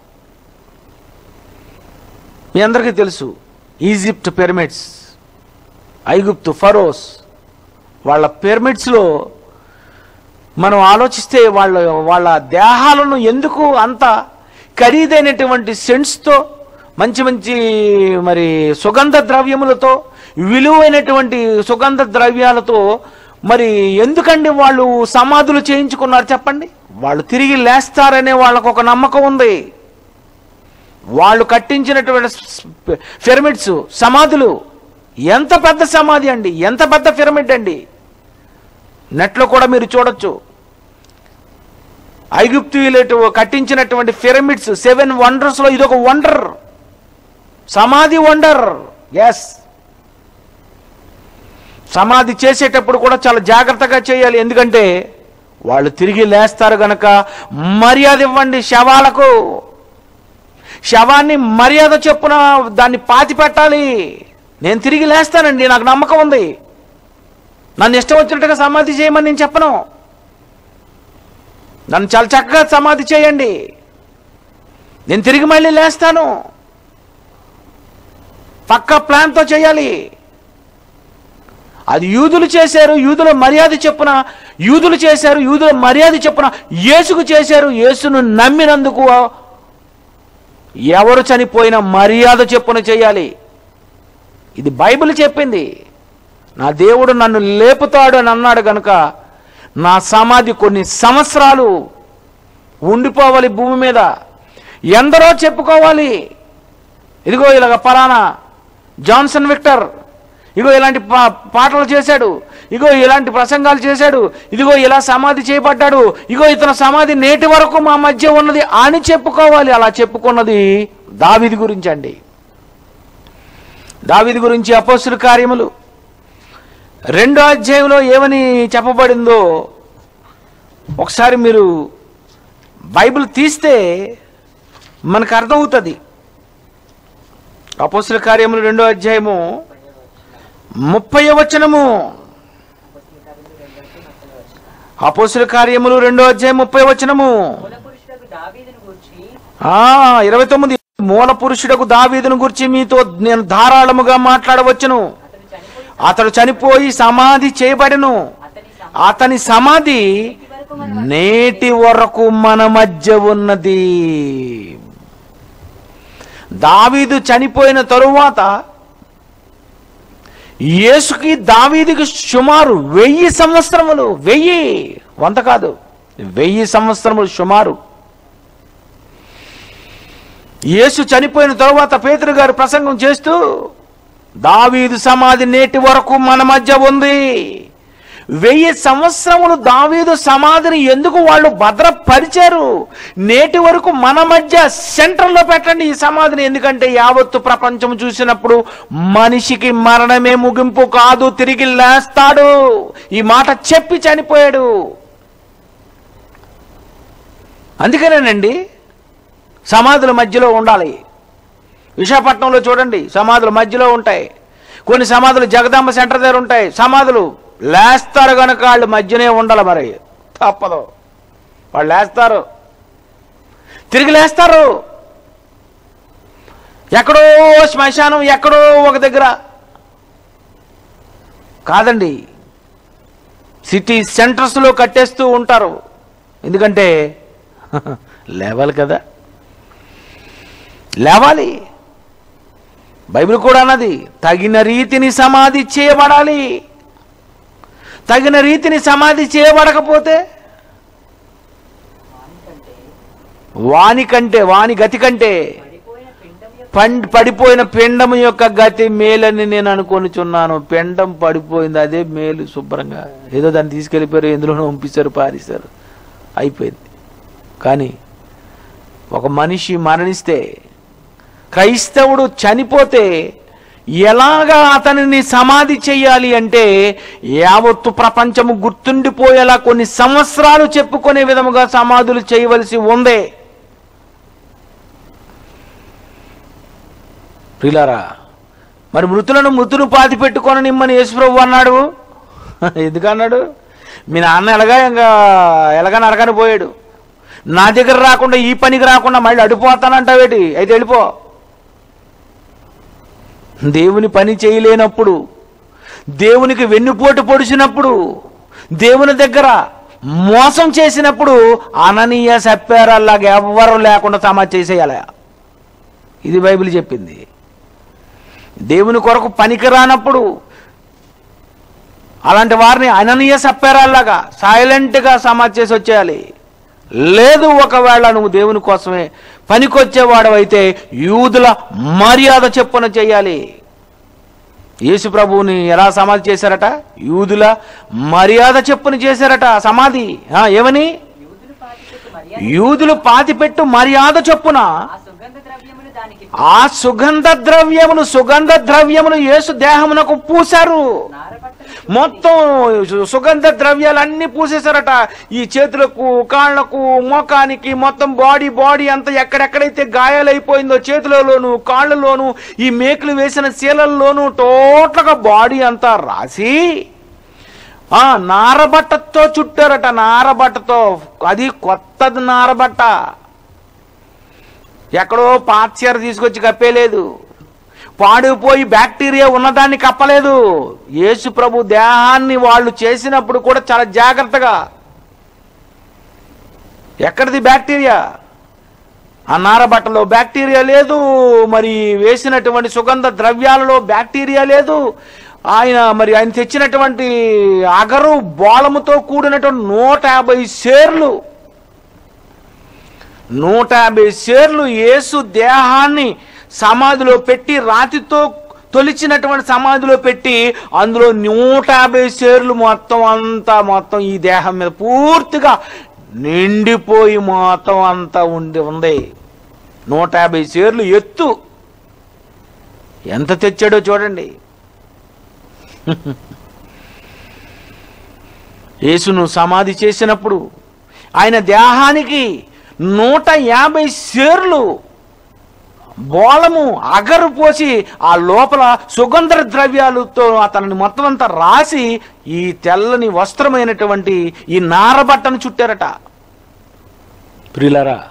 మీ అందరికీ తెలుసు ఈజిప్ట్ పిరమిడ్స్ ఐగుప్తు ఫరోస్ వాళ్ళ పిరమిడ్స్లో మనం ఆలోచిస్తే వాళ్ళ వాళ్ళ దేహాలను ఎందుకు అంత ఖరీదైనటువంటి సెంట్స్తో మంచి మంచి మరి సుగంధ ద్రవ్యములతో విలువైనటువంటి సుగంధ ద్రవ్యాలతో మరి ఎందుకండి వాళ్ళు సమాధులు చేయించుకున్నారు చెప్పండి వాళ్ళు తిరిగి లేస్తారనే వాళ్ళకు ఒక నమ్మకం ఉంది వాళ్ళు కట్టించినటువంటి స్- పిరమిడ్స్ సమాధులు ఎంత పెద్ద సమాధి అండి ఎంత పెద్ద పిరమిడ్ అండి నెట్లో కూడా మీరు చూడొచ్చు ఐగుప్తీయులు కట్టించినటువంటి పిరమిడ్స్ సెవెన్ వండర్స్ లో ఇదొక వండర్ సమాధి వండర్ ఎస్ సమాధి చేసేటప్పుడు కూడా చాలా జాగ్రత్తగా చేయాలి ఎందుకంటే వాళ్ళు తిరిగి లేస్తారు గనక మర్యాద ఇవ్వండి శవాలకు శవాన్ని మర్యాద చెప్పున దాన్ని పాతి పెట్టాలి నేను తిరిగి లేస్తానండి నాకు నమ్మకం ఉంది నన్ను ఇష్టం వచ్చినట్టుగా సమాధి చేయమని నేను చెప్పను నన్ను చాలా చక్కగా సమాధి చేయండి నేను తిరిగి మళ్ళీ లేస్తాను పక్క ప్లాన్తో చేయాలి అది యూదులు చేశారు యూదుల మర్యాద చెప్పున యూదులు చేశారు యూదుల మర్యాద చెప్పున యేసుకు చేశారు యేసును నమ్మినందుకు ఎవరు చనిపోయిన మర్యాద చెప్పున చేయాలి ఇది బైబిల్ చెప్పింది నా దేవుడు నన్ను లేపుతాడు అని అన్నాడు గనుక నా సమాధి కొన్ని సంవత్సరాలు ఉండిపోవాలి భూమి మీద ఎందరో చెప్పుకోవాలి ఇదిగో ఇలాగ పలానా జాన్సన్ విక్టర్ ఇగో ఇలాంటి పా- పాటలు చేశాడు ఇగో ఇలాంటి ప్రసంగాలు చేశాడు ఇదిగో ఇలా సమాధి చేయబడ్డాడు ఇగో ఇతని సమాధి నేటి వరకు మా మధ్య ఉన్నది అని చెప్పుకోవాలి అలా చెప్పుకున్నది దావిది గురించి అండి దావీదు గురించి అపోస్తుల కార్యములు రెండో అధ్యాయంలో ఏమని చెప్పబడిందో ఒకసారి మీరు బైబిల్ తీస్తే మనకు అర్థమవుతుంది అపోస్తుల కార్యములు రెండో అధ్యాయము ముప్పై వచనము అపోస్తుల కార్యములు రెండో అధ్యాయం ముప్పై వచనము మూల పురుషులకు దావీదును గూర్చి ఆ ఇరవై తొమ్మిది మూల పురుషుడకు దావీదును గురించి మీతో నేను ధారాళముగా మాట్లాడవచ్చును అతడు చనిపోయి అతడు చనిపోయి సమాధి చేయబడెను అతని అతని సమాధి వరకు మన నేటి వరకు మన మధ్య ఉన్నది దావీదు చనిపోయిన తరువాత యేసుకి దావీదుకి సుమారు వెయ్యి సంవత్సరములు వెయ్యి వంద కాదు వెయ్యి సంవత్సరములు సుమారు యేసు చనిపోయిన తరువాత పేతురు గారు ప్రసంగం చేస్తూ దావీదు సమాధి నేటి వరకు మన మధ్య ఉంది వెయ్యి సంవత్సరములు దావీదు సమాధిని ఎందుకు వాళ్ళు భద్రపరిచారు నేటి వరకు మన మధ్య సెంటర్లో పెట్టండి ఈ సమాధిని ఎందుకంటే యావత్తు ప్రపంచం చూసినప్పుడు మనిషికి మరణమే ముగింపు కాదు తిరిగి లేస్తాడు ఈ మాట చెప్పి చనిపోయాడు అందుకనేనండి సమాధుల మధ్యలో ఉండాలి విశాఖపట్నంలో చూడండి సమాధులు మధ్యలో ఉంటాయి కొన్ని సమాధులు జగదాంబ సెంటర్ దగ్గర ఉంటాయి సమాధులు లేస్తారు కనుక వాళ్ళు మధ్యనే ఉండాలి మరి తప్పదు వాళ్ళు లేస్తారు తిరిగి లేస్తారు ఎక్కడో శ్మశానం ఎక్కడో ఒక దగ్గర కాదండి సిటీ సెంటర్స్లో కట్టేస్తూ ఉంటారు ఎందుకంటే లేవాలి కదా లేవాలి బైబిల్ కూడా అన్నది తగిన రీతిని సమాధి చేయబడాలి తగిన రీతిని సమాధి చేయబడకపోతే వాని కంటే వాని గతి కంటే పడిపోయిన పిండం యొక్క పండ్ పడిపోయిన పిండం యొక్క గతి మేలని నేను అనుకొనిచున్నాను పిండం పడిపోయింది అదే మేలు శుభ్రంగా ఏదో దాన్ని తీసుకెళ్ళిపోయారు ఎందులోనో పంపిస్తారు పారిస్తారు అయిపోయింది కానీ ఒక మనిషి మరణిస్తే క్రైస్తవుడు చనిపోతే ఎలాగా అతనిని సమాధి చేయాలి అంటే యావత్తు ప్రపంచము గుర్తుండిపోయేలా కొన్ని సంవత్సరాలు చెప్పుకునే విధముగా సమాధులు చేయవలసి ఉందే ప్రిలారా మరి మృతులను మృతులు పాతి పెట్టుకొని నిమ్మని యేసుప్రభు అన్నాడు ఎందుకన్నాడు మీ నాన్న ఎలాగా ఇంకా ఎలాగా నరకని పోయాడు నా దగ్గర రాకుండా ఈ పనికి రాకుండా మళ్ళీ అడిపోతానంటావేటి అయితే వెళ్ళిపో దేవుని పని చేయలేనప్పుడు దేవునికి వెన్నుపోటు పొడిచినప్పుడు దేవుని దగ్గర మోసం చేసినప్పుడు అననీయ సప్పారల్లాగా ఎవ్వరు లేకుండా సమాధి చేసేయాలి ఇది బైబిల్ చెప్పింది దేవుని కొరకు పనికి రానప్పుడు అలాంటి వారిని అననీయ సప్పారాల్లాగా సైలెంట్గా సమాధి చేసి వచ్చేయాలి లేదు ఒకవేళ నువ్వు దేవుని కోసమే పనికొచ్చేవాడవైతే యూదుల మర్యాద చెప్పున చేయాలి యేసు ప్రభువుని ఎలా సమాధి చేశారట యూదుల మర్యాద చెప్పున చేశారట సమాధి ఆ, ఏమని యూదులు పాతిపెట్టు మర్యాద యూదులు పాతిపెట్టు మర్యాద చొప్పున ఆ సుగంధ ద్రవ్యములు దానికి ఆ సుగంధ ద్రవ్యములు సుగంధ ద్రవ్యములు యేసు దేహమునకు పూశారు నారబట్టలు మొత్తం సు- సుగంధ ద్రవ్యాలన్నీ పూసేశారట ఈ చేతులకు కాళ్ళకు మోకానికి మొత్తం బాడీ బాడీ అంతా ఎక్కడెక్కడైతే గాయాలైపోయిందో చేతులలోను కాళ్ళలోను ఈ మేకులు వేసిన శీలల్లోను టోటల్గా బాడీ అంతా రాసి ఆ నారబట్టతో చుట్టారట నారబట్టతో అది కొత్తది నారబట్ట ఎక్కడో పాత్చీర తీసుకొచ్చి కప్పేలేదు పాడిపోయి బ్యాక్టీరియా ఉన్నదాన్ని కప్పలేదు యేసు ప్రభు దేహాన్ని వాళ్ళు చేసినప్పుడు కూడా చాలా జాగ్రత్తగా ఎక్కడిది బ్యాక్టీరియా ఆ నారబట్టలో బ్యాక్టీరియా లేదు మరి వేసినటువంటి సుగంధ ద్రవ్యాలలో బ్యాక్టీరియా లేదు ఆయన మరి ఆయన తెచ్చినటువంటి అగరు బోళముతో కూడినటువంటి నూట యాభై షేర్లు నూట యాభై షేర్లు యేసు దేహాన్ని సమాధిలో పెట్టి రాతితో తొలిచినటువంటి సమాధిలో పెట్టి అందులో నూట యాభై షేర్లు మొత్తం అంతా మొత్తం ఈ దేహం మీద పూర్తిగా నిండిపోయి మొత్తం అంతా ఉండి ఉంది నూట యాభై షేర్లు ఎత్తు ఎంత తెచ్చాడో చూడండి యేసును సమాధి చేసినప్పుడు ఆయన దేహానికి నూట యాభై సేర్లు బోళము అగరు పోసి ఆ లోపల సుగంధ ద్రవ్యాలతో అతనిని మొత్తం అంతా రాసి ఈ తెల్లని వస్త్రమైనటువంటి ఈ నారబట్టను చుట్టారట ప్రియులరా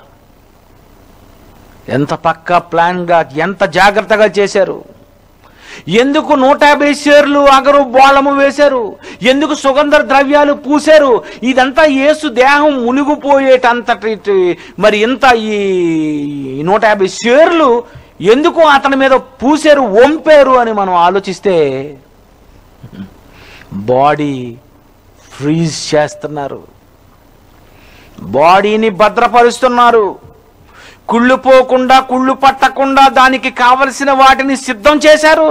ఎంత పక్కా ప్లాన్గా ఎంత జాగ్రత్తగా చేశారు ఎందుకు నూట యాభై షేర్లు అగరు బోళము వేశారు ఎందుకు సుగంధ ద్రవ్యాలు పూశారు ఇదంతా యేసు దేహం మునిగిపోయేటంతటి మరి ఇంత ఈ నూట యాభై షేర్లు ఎందుకు అతని మీద పూసారు వంపారు అని మనం ఆలోచిస్తే బాడీ ఫ్రీజ్ చేస్తున్నారు బాడీని భద్రపరుస్తున్నారు కుళ్ళు పోకుండా కుళ్ళు పట్టకుండా దానికి కావలసిన వాటిని సిద్ధం చేశారు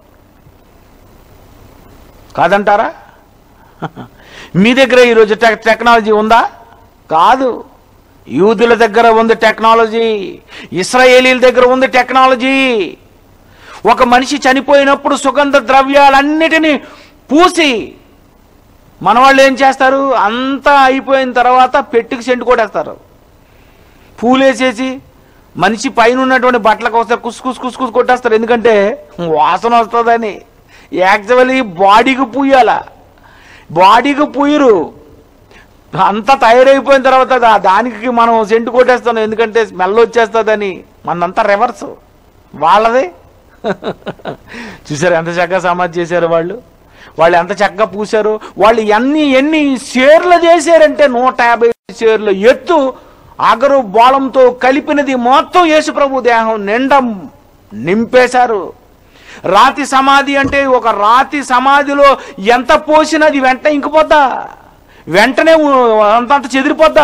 కాదంటారా మీ దగ్గర ఈరోజు టెక్ టెక్నాలజీ ఉందా కాదు యూదుల దగ్గర ఉంది టెక్నాలజీ ఇస్రాయేలీల దగ్గర ఉంది టెక్నాలజీ ఒక మనిషి చనిపోయినప్పుడు సుగంధ ద్రవ్యాలన్నిటినీ పూసి మన వాళ్ళు ఏం చేస్తారు అంతా అయిపోయిన తర్వాత పెట్టుకు సెంటు కొట్టేస్తారు పూలేసేసి మనిషి పైన ఉన్నటువంటి బట్టలకు వస్తే కుస్ కుస్ కుస్ కుస్ కొట్టేస్తారు ఎందుకంటే వాసన వస్తుందని యాక్చువల్లీ బాడీకి పూయాల బాడీకి పూయరు అంతా తయారైపోయిన తర్వాత దా- దానికి మనం సెంటు కొట్టేస్తాం ఎందుకంటే స్మెల్ వచ్చేస్తుందని మనంతా రివర్స్ వాళ్ళది చూసారు ఎంత చక్కగా సమాధి చేశారు వాళ్ళు వాళ్ళు ఎంత చక్కగా పూశారు వాళ్ళు ఎన్ని ఎన్ని షేర్లు చేశారంటే నూట యాభై షేర్లు ఎత్తు అగరు బోళంతో కలిపినది మొత్తం యేసుప్రభు దేహం నిండా నింపేశారు రాతి సమాధి అంటే ఒక రాతి సమాధిలో ఎంత పోసినది వెంట ఇంకిపోద్దా వెంటనే ఉ- అంతంత చెదిరిపోద్దా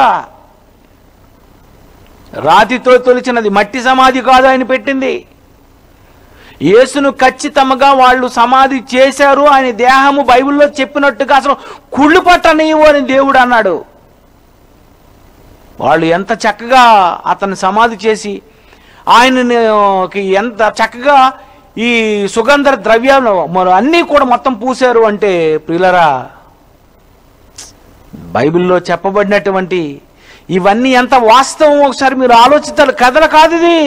రాతితో తొలిచినది మట్టి సమాధి కాదు ఆయన పెట్టింది యేసును ఖచ్చితంగా వాళ్ళు సమాధి చేశారు ఆయన దేహము బైబిల్లో చెప్పినట్టుగా అసలు కుళ్ళు పట్టనివ్వు అని దేవుడు అన్నాడు వాళ్ళు ఎంత చక్కగా అతన్ని సమాధి చేసి ఆయనకి ఎంత చక్కగా ఈ సుగంధ ద్రవ్యాలు మరి అన్నీ కూడా మొత్తం పూశారు అంటే ప్రియులరా బైబిల్లో చెప్పబడినటువంటి ఇవన్నీ ఎంత వాస్తవం ఒకసారి మీరు ఆలోచిస్తారు కథలు కాదు ఇది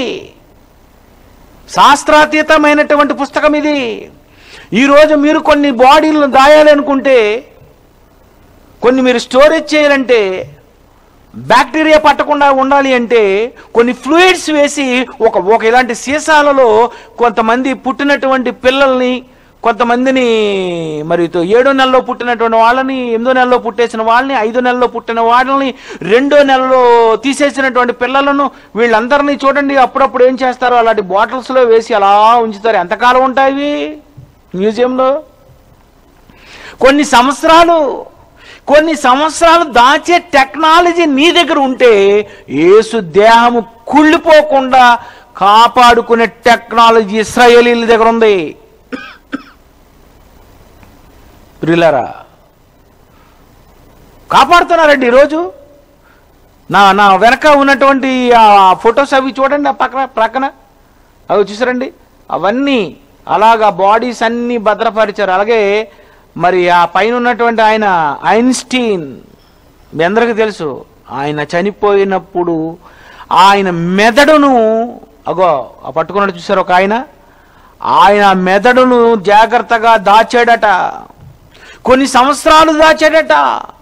శాస్త్రాతీతమైనటువంటి పుస్తకం ఇది ఈరోజు మీరు కొన్ని బాడీలను దాయాలనుకుంటే కొన్ని మీరు స్టోరేజ్ చేయాలంటే బ్యాక్టీరియా పట్టకుండా ఉండాలి అంటే కొన్ని ఫ్లూయిడ్స్ వేసి ఒక ఒక ఇలాంటి సీసాలలో కొంతమంది పుట్టినటువంటి పిల్లల్ని కొంతమందిని మరి తో- ఏడో నెలలో పుట్టినటువంటి వాళ్ళని ఎనిమిదో నెలలో పుట్టేసిన వాళ్ళని ఐదో నెలలో పుట్టిన వాళ్ళని రెండో నెలలో తీసేసినటువంటి పిల్లలను వీళ్ళందరినీ చూడండి అప్పుడప్పుడు ఏం చేస్తారు అలాంటి బాటిల్స్లో వేసి అలా ఉంచుతారు ఎంతకాలం ఉంటాయి ఇవి మ్యూజియంలో కొన్ని సంవత్సరాలు కొన్ని సంవత్సరాలు దాచే టెక్నాలజీ నీ దగ్గర ఉంటే యేసు దేహము కుళ్ళిపోకుండా కాపాడుకునే టెక్నాలజీ ఇస్రాయేలీల దగ్గర ఉంది ప్రియులారా కాపాడుతున్నారండి ఈరోజు నా నా వెనక ఉన్నటువంటి ఆ ఫొటోస్ అవి చూడండి ఆ పక్కన ప్రక్కన అవి చూసారండి అవన్నీ అలాగా బాడీస్ అన్నీ భద్రపరిచారు అలాగే మరి ఆ పైన ఉన్నటువంటి ఆయన ఐన్స్టీన్ మీ అందరికీ తెలుసు ఆయన చనిపోయినప్పుడు ఆయన మెదడును అగో ఆ పట్టుకున్నట్టు చూసారు ఒక ఆయన ఆయన మెదడును జాగ్రత్తగా దాచాడట కొన్ని సంవత్సరాలు దాచాడట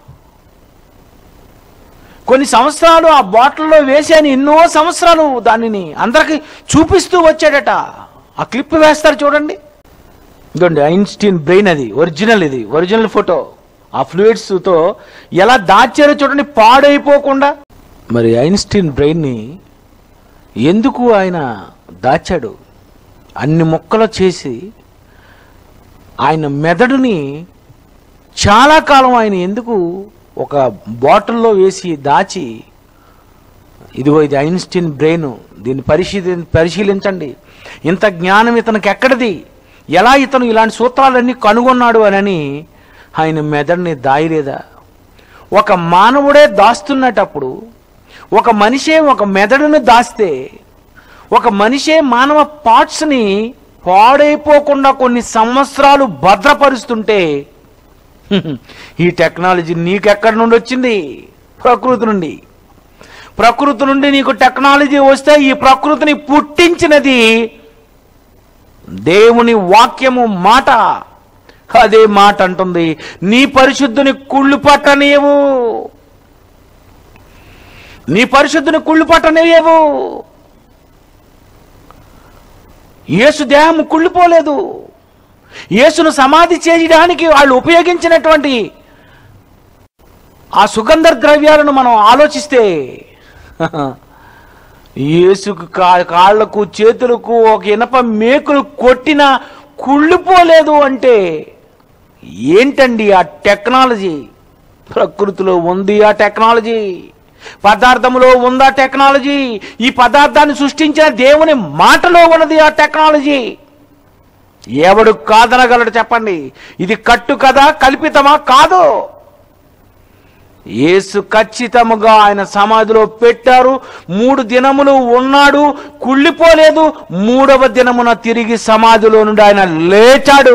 కొన్ని సంవత్సరాలు ఆ బాటిల్లో వేసాను ఎన్నో సంవత్సరాలు దానిని అందరికి చూపిస్తూ వచ్చాడట ఆ క్లిప్ వేస్తారు చూడండి ఇదండి ఐన్స్టీన్ బ్రెయిన్ అది ఒరిజినల్ ఇది ఒరిజినల్ ఫోటో ఆ ఫ్లూయిడ్స్తో ఎలా దాచారో చూడండి పాడైపోకుండా మరి ఐన్స్టీన్ బ్రెయిన్ని ఎందుకు ఆయన దాచాడు అన్ని మొక్కలు చేసి ఆయన మెదడుని చాలా కాలం ఆయన ఎందుకు ఒక బాటిల్లో వేసి దాచి ఇదిగో ఇది ఐన్స్టీన్ బ్రెయిన్ దీన్ని పరిశీలి పరిశీలించండి ఇంత జ్ఞానం ఇతనికి ఎక్కడిది ఎలా ఇతను ఇలాంటి సూత్రాలన్నీ కనుగొన్నాడు అని ఆయన మెదడుని దాయలేదా ఒక మానవుడే దాస్తున్నటప్పుడు ఒక మనిషే ఒక మెదడును దాస్తే ఒక మనిషే మానవ పార్ట్స్ని పాడైపోకుండా కొన్ని సంవత్సరాలు భద్రపరుస్తుంటే హ్మ్, ఈ టెక్నాలజీ నీకెక్కడి నుండి వచ్చింది ప్రకృతి నుండి ప్రకృతి నుండి నీకు టెక్నాలజీ వస్తే ఈ ప్రకృతిని పుట్టించినది దేవుని వాక్యము మాట అదే మాట అంటుంది నీ పరిశుద్ధుని కుళ్ళు పట్టనియవు నీ పరిశుద్ధుని కుళ్ళు పట్టనియవు యేసు దేహం కుళ్ళిపోలేదు యేసును సమాధి చేయడానికి వాళ్ళు ఉపయోగించినటువంటి ఆ సుగంధ ద్రవ్యాలను మనం ఆలోచిస్తే యేసుకు కా కాళ్లకు చేతులకు ఒక ఇనప మేకులు కొట్టిన కుళ్ళిపోలేదు అంటే ఏంటండి ఆ టెక్నాలజీ ప్రకృతిలో ఉంది ఆ టెక్నాలజీ పదార్థములో ఉందా టెక్నాలజీ ఈ పదార్థాన్ని సృష్టించిన దేవుని మాటలో ఉన్నది ఆ టెక్నాలజీ ఎవడు కాదనగలడు చెప్పండి ఇది కట్టు కదా కల్పితమా కాదు యేసు ఖచ్చితముగా ఆయన సమాధిలో పెట్టారు మూడు దినములు ఉన్నాడు కుళ్ళిపోలేదు మూడవ దినమున తిరిగి సమాధిలో నుండి ఆయన లేచాడు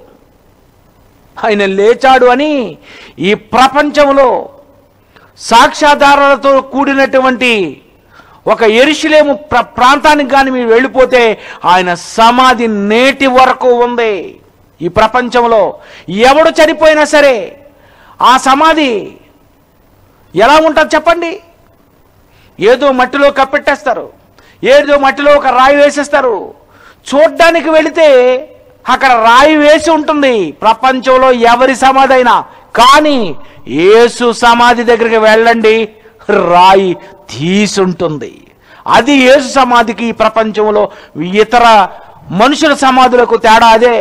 ఆయన లేచాడు అని ఈ ప్రపంచంలో సాక్ష్యాధారాలతో కూడినటువంటి ఒక ఎరుషులేము ప్ర ప్రాంతానికి కానీ మీరు వెళ్ళిపోతే ఆయన సమాధి నేటి వరకు ఉంది ఈ ప్రపంచంలో ఎవడు చనిపోయినా సరే ఆ సమాధి ఎలా ఉంటుంది చెప్పండి ఏదో మట్టిలో కప్పెట్టేస్తారు ఏదో మట్టిలో ఒక రాయి వేసేస్తారు చూడ్డానికి వెళితే అక్కడ రాయి వేసి ఉంటుంది ప్రపంచంలో ఎవరి సమాధి అయినా కానీ యేసు సమాధి దగ్గరికి వెళ్ళండి రాయి తీసుంటుంది అది యేసు సమాధికి ఈ ప్రపంచంలో ఇతర మనుషుల సమాధులకు తేడా అదే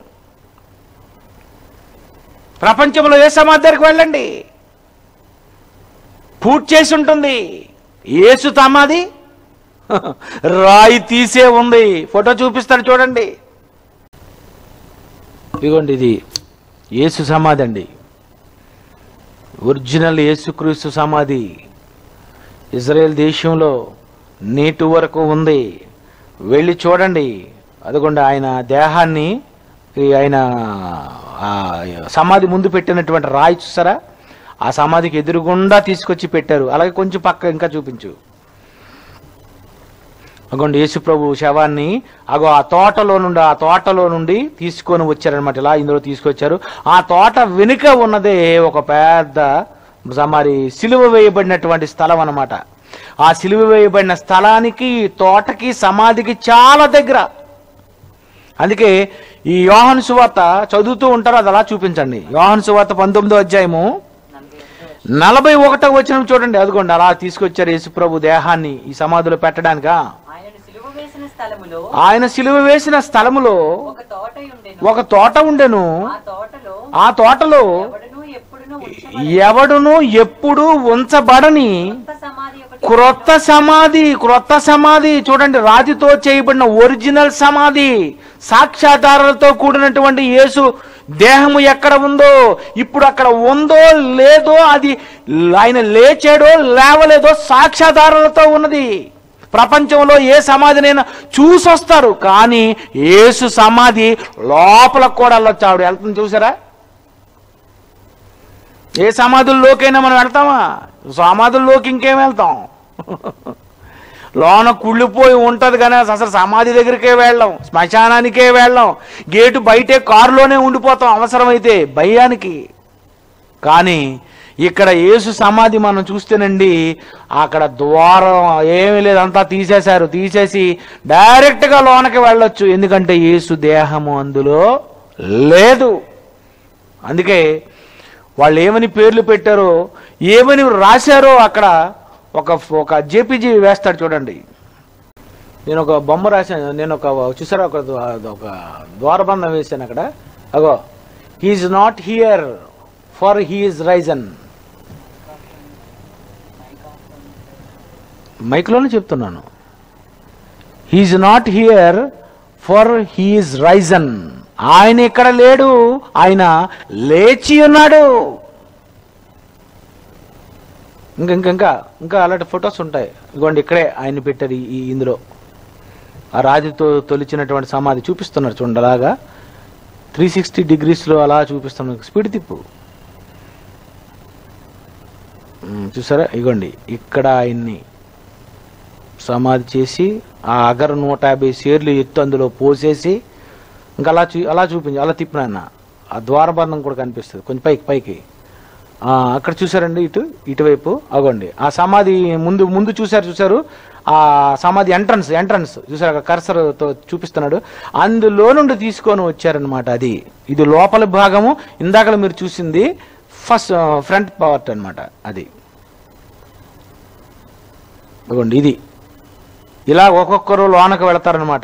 ప్రపంచంలో ఏ సమాధి దగ్గరికి వెళ్ళండి పూర్తి చేసి ఉంటుంది యేసు సమాధి రాయి తీసే ఉంది ఫోటో చూపిస్తాను చూడండి ఇదిగోండి ఇది యేసు సమాధి అండి ఒరిజినల్ యేసుక్రీస్తు సమాధి ఇజ్రాయెల్ దేశంలో నేటి వరకు ఉంది వెళ్ళి చూడండి అదిగోండి ఆయన దేహాన్ని ఈ ఆయన ఆ సమాధి ముందు పెట్టినటువంటి రాయి చూసారా ఆ సమాధికి ఎదురుగుండా తీసుకొచ్చి పెట్టారు అలాగే కొంచెం పక్క ఇంకా చూపించు అగోండి యేసు ప్రభు శవాన్ని అగో ఆ తోటలో నుండి ఆ తోటలో నుండి తీసుకొని వచ్చారనమాట ఇలా ఇందులో తీసుకొచ్చారు ఆ తోట వెనుక ఉన్నదే ఒక పెద్ద మరి సిలువ వేయబడినటువంటి స్థలం అన్నమాట ఆ సిలువ వేయబడిన స్థలానికి ఈ తోటకి సమాధికి చాలా దగ్గర అందుకే ఈ యోహాను సువార్త చదువుతూ ఉంటారు అది అలా చూపించండి యోహాను సువార్త పంతొమ్మిదో అధ్యాయము నలభై నలభై ఒకటో ఒకటో వచనం చూడండి అదిగోండి అలా తీసుకొచ్చారు యేసుప్రభు దేహాన్ని ఈ సమాధిలో పెట్టడానికా ఆయనను సిలువ వేసిన స్థలములో ఆయన సిలువ వేసిన స్థలములో ఒక తోట ఉండెను ఒక తోట ఉండెను ఆ తోటలో ఆ తోటలో ఎవడును ఎప్పుడును ఉంచబడని ఎవడును ఎప్పుడు ఉంచబడని కొత్త సమాధి ఒకటి క్రొత్త సమాధి క్రొత్త సమాధి చూడండి రాతితో చేయబడిన ఒరిజినల్ సమాధి సాక్ష్యాధారాలతో కూడినటువంటి యేసు దేహము ఎక్కడ ఉందో ఇప్పుడు అక్కడ ఉందో లేదో అది ఆయన లేచాడో లేవలేదో సాక్ష్యాధారాలతో ఉన్నది ప్రపంచంలో ఏ సమాధినైనా చూసొస్తారు కానీ యేసు సమాధి లోపల కూడా వెళ్ళొచ్చు ఆవిడ వెళ్తుంది చూసారా ఏ సమాధుల్లోకైనా మనం వెళ్తామా సమాధుల్లోకి ఇంకేం వెళ్తాం లోన కుళ్ళిపోయి ఉంటది కానీ అసలు సమాధి దగ్గరికే వెళ్ళాం శ్మశానానికే వెళ్ళాం గేటు బయటే కారులోనే ఉండిపోతాం అవసరమైతే భయానికి కానీ ఇక్కడ యేసు సమాధి మనం చూస్తేనండి అక్కడ ద్వారం ఏమీ లేదు అంతా తీసేశారు తీసేసి డైరెక్ట్గా లోనకి వెళ్ళొచ్చు ఎందుకంటే యేసు దేహము అందులో లేదు అందుకే వాళ్ళు ఏమని పేర్లు పెట్టారో ఏమని రాశారో అక్కడ ఒక ఒక జేపీజీ వేస్తాడు చూడండి నేను ఒక బొమ్మ రాశాను నేను ఒక చూసారా ఒక ద్వా- ఒక ద్వారబంధం వేశాను అక్కడ అగో he's not here for he's risen మైక్లోనే చెప్తున్నాను he's not here for he's risen ఆయన ఇక్కడ లేడు ఆయన లేచి ఉన్నాడు ఇంకా ఇంకా ఇంకా ఇంకా అలాంటి ఫొటోస్ ఉంటాయి ఇదిగోండి ఇక్కడే ఆయన పెట్టారు ఈ- ఈ ఇందులో ఆ రాతితో తొలిచినటువంటి సమాధి చూపిస్తున్నారు చూడండి అలాగా త్రీ సిక్స్టీ డిగ్రీస్లో అలా చూపిస్తున్నారు స్పీడ్ తిప్పు ఉమ్, చూసారా ఇగోండి ఇక్కడ ఆయన్ని సమాధి చేసి ఆ అగరు నూట యాభై షేర్లు ఎత్తు అందులో పోసేసి ఇంకా అలా చూ అలా చూపించి అలా తిప్పినాన్న ఆ ద్వారబంధం కూడా కనిపిస్తుంది కొంచెం పైకి పైకి ఆ, అక్కడ చూసారండి ఇటు ఇటువైపు అగోండి ఆ సమాధి ముందు ముందు చూసారు చూసారు ఆ సమాధి ఎంట్రన్స్ ఎంట్రన్స్ చూసారు అక్కడ కర్సర్తో చూపిస్తున్నాడు అందులో నుండి తీసుకొని వచ్చారనమాట అది ఇది లోపల భాగము ఇందాక మీరు చూసింది ఫస్ట్ ఫ్రంట్ పార్ట్ అన్నమాట అది ఇదిగోండి ఇది ఇలా ఒక్కొక్కరు లోనకు వెళతారనమాట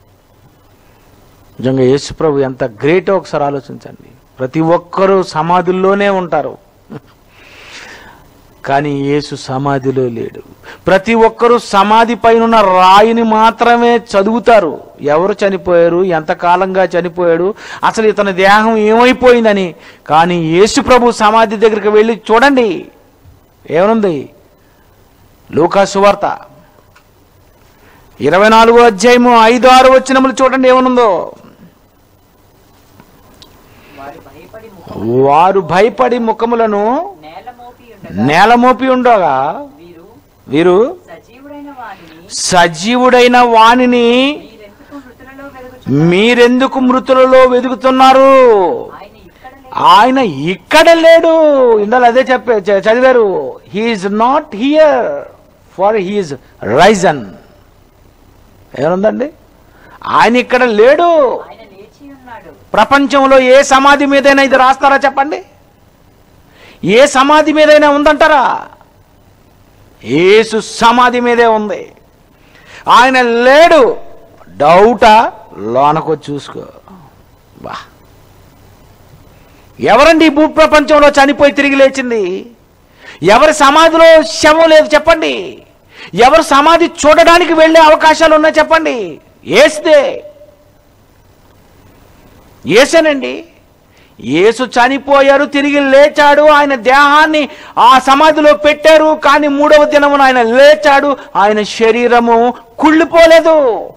నిజంగా యేసు ప్రభు ఎంత గ్రేటో ఒకసారి ఆలోచించండి ప్రతి ఒక్కరూ సమాధుల్లోనే ఉంటారు కానీ యేసు సమాధిలో లేడు ప్రతి ఒక్కరూ సమాధి పైన ఉన్న రాయిని మాత్రమే చదువుతారు ఎవరు చనిపోయారు ఎంతకాలంగా చనిపోయాడు అసలు ఇతని దేహం ఏమైపోయిందని కానీ యేసు ప్రభు సమాధి దగ్గరికి వెళ్ళి చూడండి ఏమనుంది లూకా సువార్త ఇరవై నాలుగో అధ్యాయము ఐదు ఆరు వచ్చినములు చూడండి ఏమనుందో వారు భయపడి ముఖం వారు భయపడి ముఖములను నేల మోపి ఉండగా నేల మోపి ఉండగా వీరు వీరు సజీవుడైన వాడిని సజీవుడైన వాణిని మీరెందుకు మృతులలో వెలుగుచు మీరెందుకు మృతులలో వెతుకుతున్నారు ఆయన ఇక్కడ లేడు. ఆయన ఇక్కడ లేడు ఇందాలు అదే చెప్పే చ- చదివారు he's not here for he's risen ఏముందండి ఆయన ఇక్కడ లేడు ఆయన లేచి ఉన్నాడు ప్రపంచంలో ఏ సమాధి మీదైనా ఇది రాస్తారా చెప్పండి ఏ సమాధి మీదైనా ఉందంటారా ఏసు సమాధి మీదే ఉంది ఆయన లేడు డౌటా లోనకు వచ్చి చూసుకో బా ఎవరండి ఈ భూప్రపంచంలో చనిపోయి తిరిగి లేచింది ఎవరి సమాధిలో శవం లేదు చెప్పండి ఎవరు సమాధి చూడడానికి వెళ్ళే అవకాశాలు ఉన్నాయి చెప్పండి ఏస్తే ఏసేనండి యేసు చనిపోయారు తిరిగి లేచాడు ఆయన దేహాన్ని ఆ సమాధిలో పెట్టారు కానీ మూడవ దినమున ఆయన లేచాడు ఆయన శరీరము కుళ్ళిపోలేదు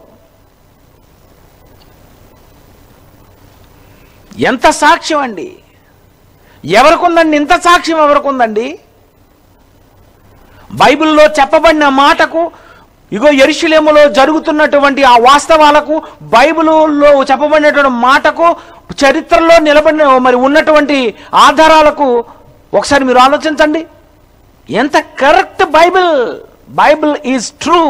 ఎంత సాక్ష్యం అండి ఎవరికుందండి ఇంత సాక్ష్యం ఎవరికుందండి బైబిల్లో చెప్పబడిన మాటకు ఇగో ఎరుషులేములో జరుగుతున్నటువంటి ఆ వాస్తవాలకు బైబిల్లో చెప్పబడినటువంటి మాటకు చరిత్రలో నిలబడిన మరి ఉన్నటువంటి ఆధారాలకు ఒకసారి మీరు ఆలోచించండి ఎంత correct Bible Bible is true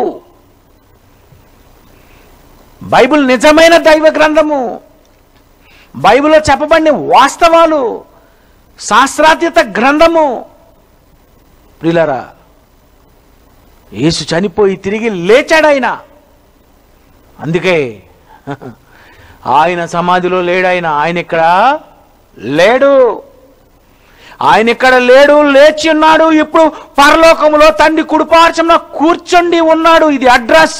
Bible నిజమైన దైవ గ్రంథము బైబిల్లో చెప్పబడిన వాస్తవాలు శాస్త్రాతీత గ్రంథము ప్రిలరా యేసు చనిపోయి తిరిగి లేచాడు ఆయన అందుకే ఆయన సమాధిలో లేడు ఆయన ఆయన ఇక్కడ లేడు ఆయన ఇక్కడ లేడు లేచి ఉన్నాడు ఇప్పుడు పరలోకములో తండ్రి కుడిపార్చంలో కూర్చొని ఉన్నాడు ఇది address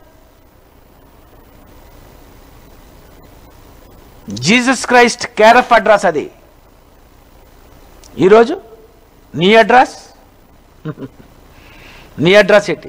Jesus Christ care of address అది ఈరోజు నీ అడ్రస్ నీ అడ్రస్ ఏంటి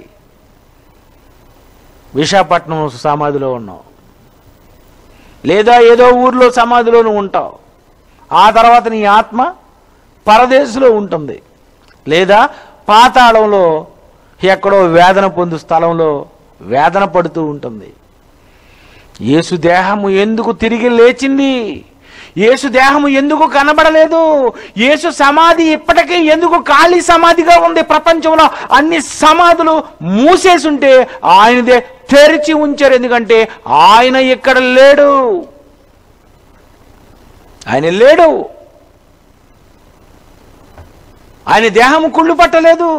విశాఖపట్నం సమాధిలో ఉన్నావు లేదా ఏదో ఊర్లో సమాధిలో నువ్వు ఉంటావు ఆ తర్వాత నీ ఆత్మ పరదేశంలో ఉంటుంది లేదా పాతాళంలో ఎక్కడో వేదన పొందు స్థలంలో వేదన పడుతూ ఉంటుంది యేసు దేహము ఎందుకు తిరిగి లేచింది యేసు దేహము ఎందుకు కనబడలేదు యేసు సమాధి ఇప్పటికీ ఎందుకు ఖాళీ సమాధిగా ఉంది ప్రపంచంలో అన్ని సమాధులు మూసేసి ఉంటే ఆయనదే తెరిచి ఉంచారు ఎందుకంటే ఆయన ఇక్కడ లేడు ఆయన లేడు ఆయన దేహము కుళ్ళు పట్టలేదు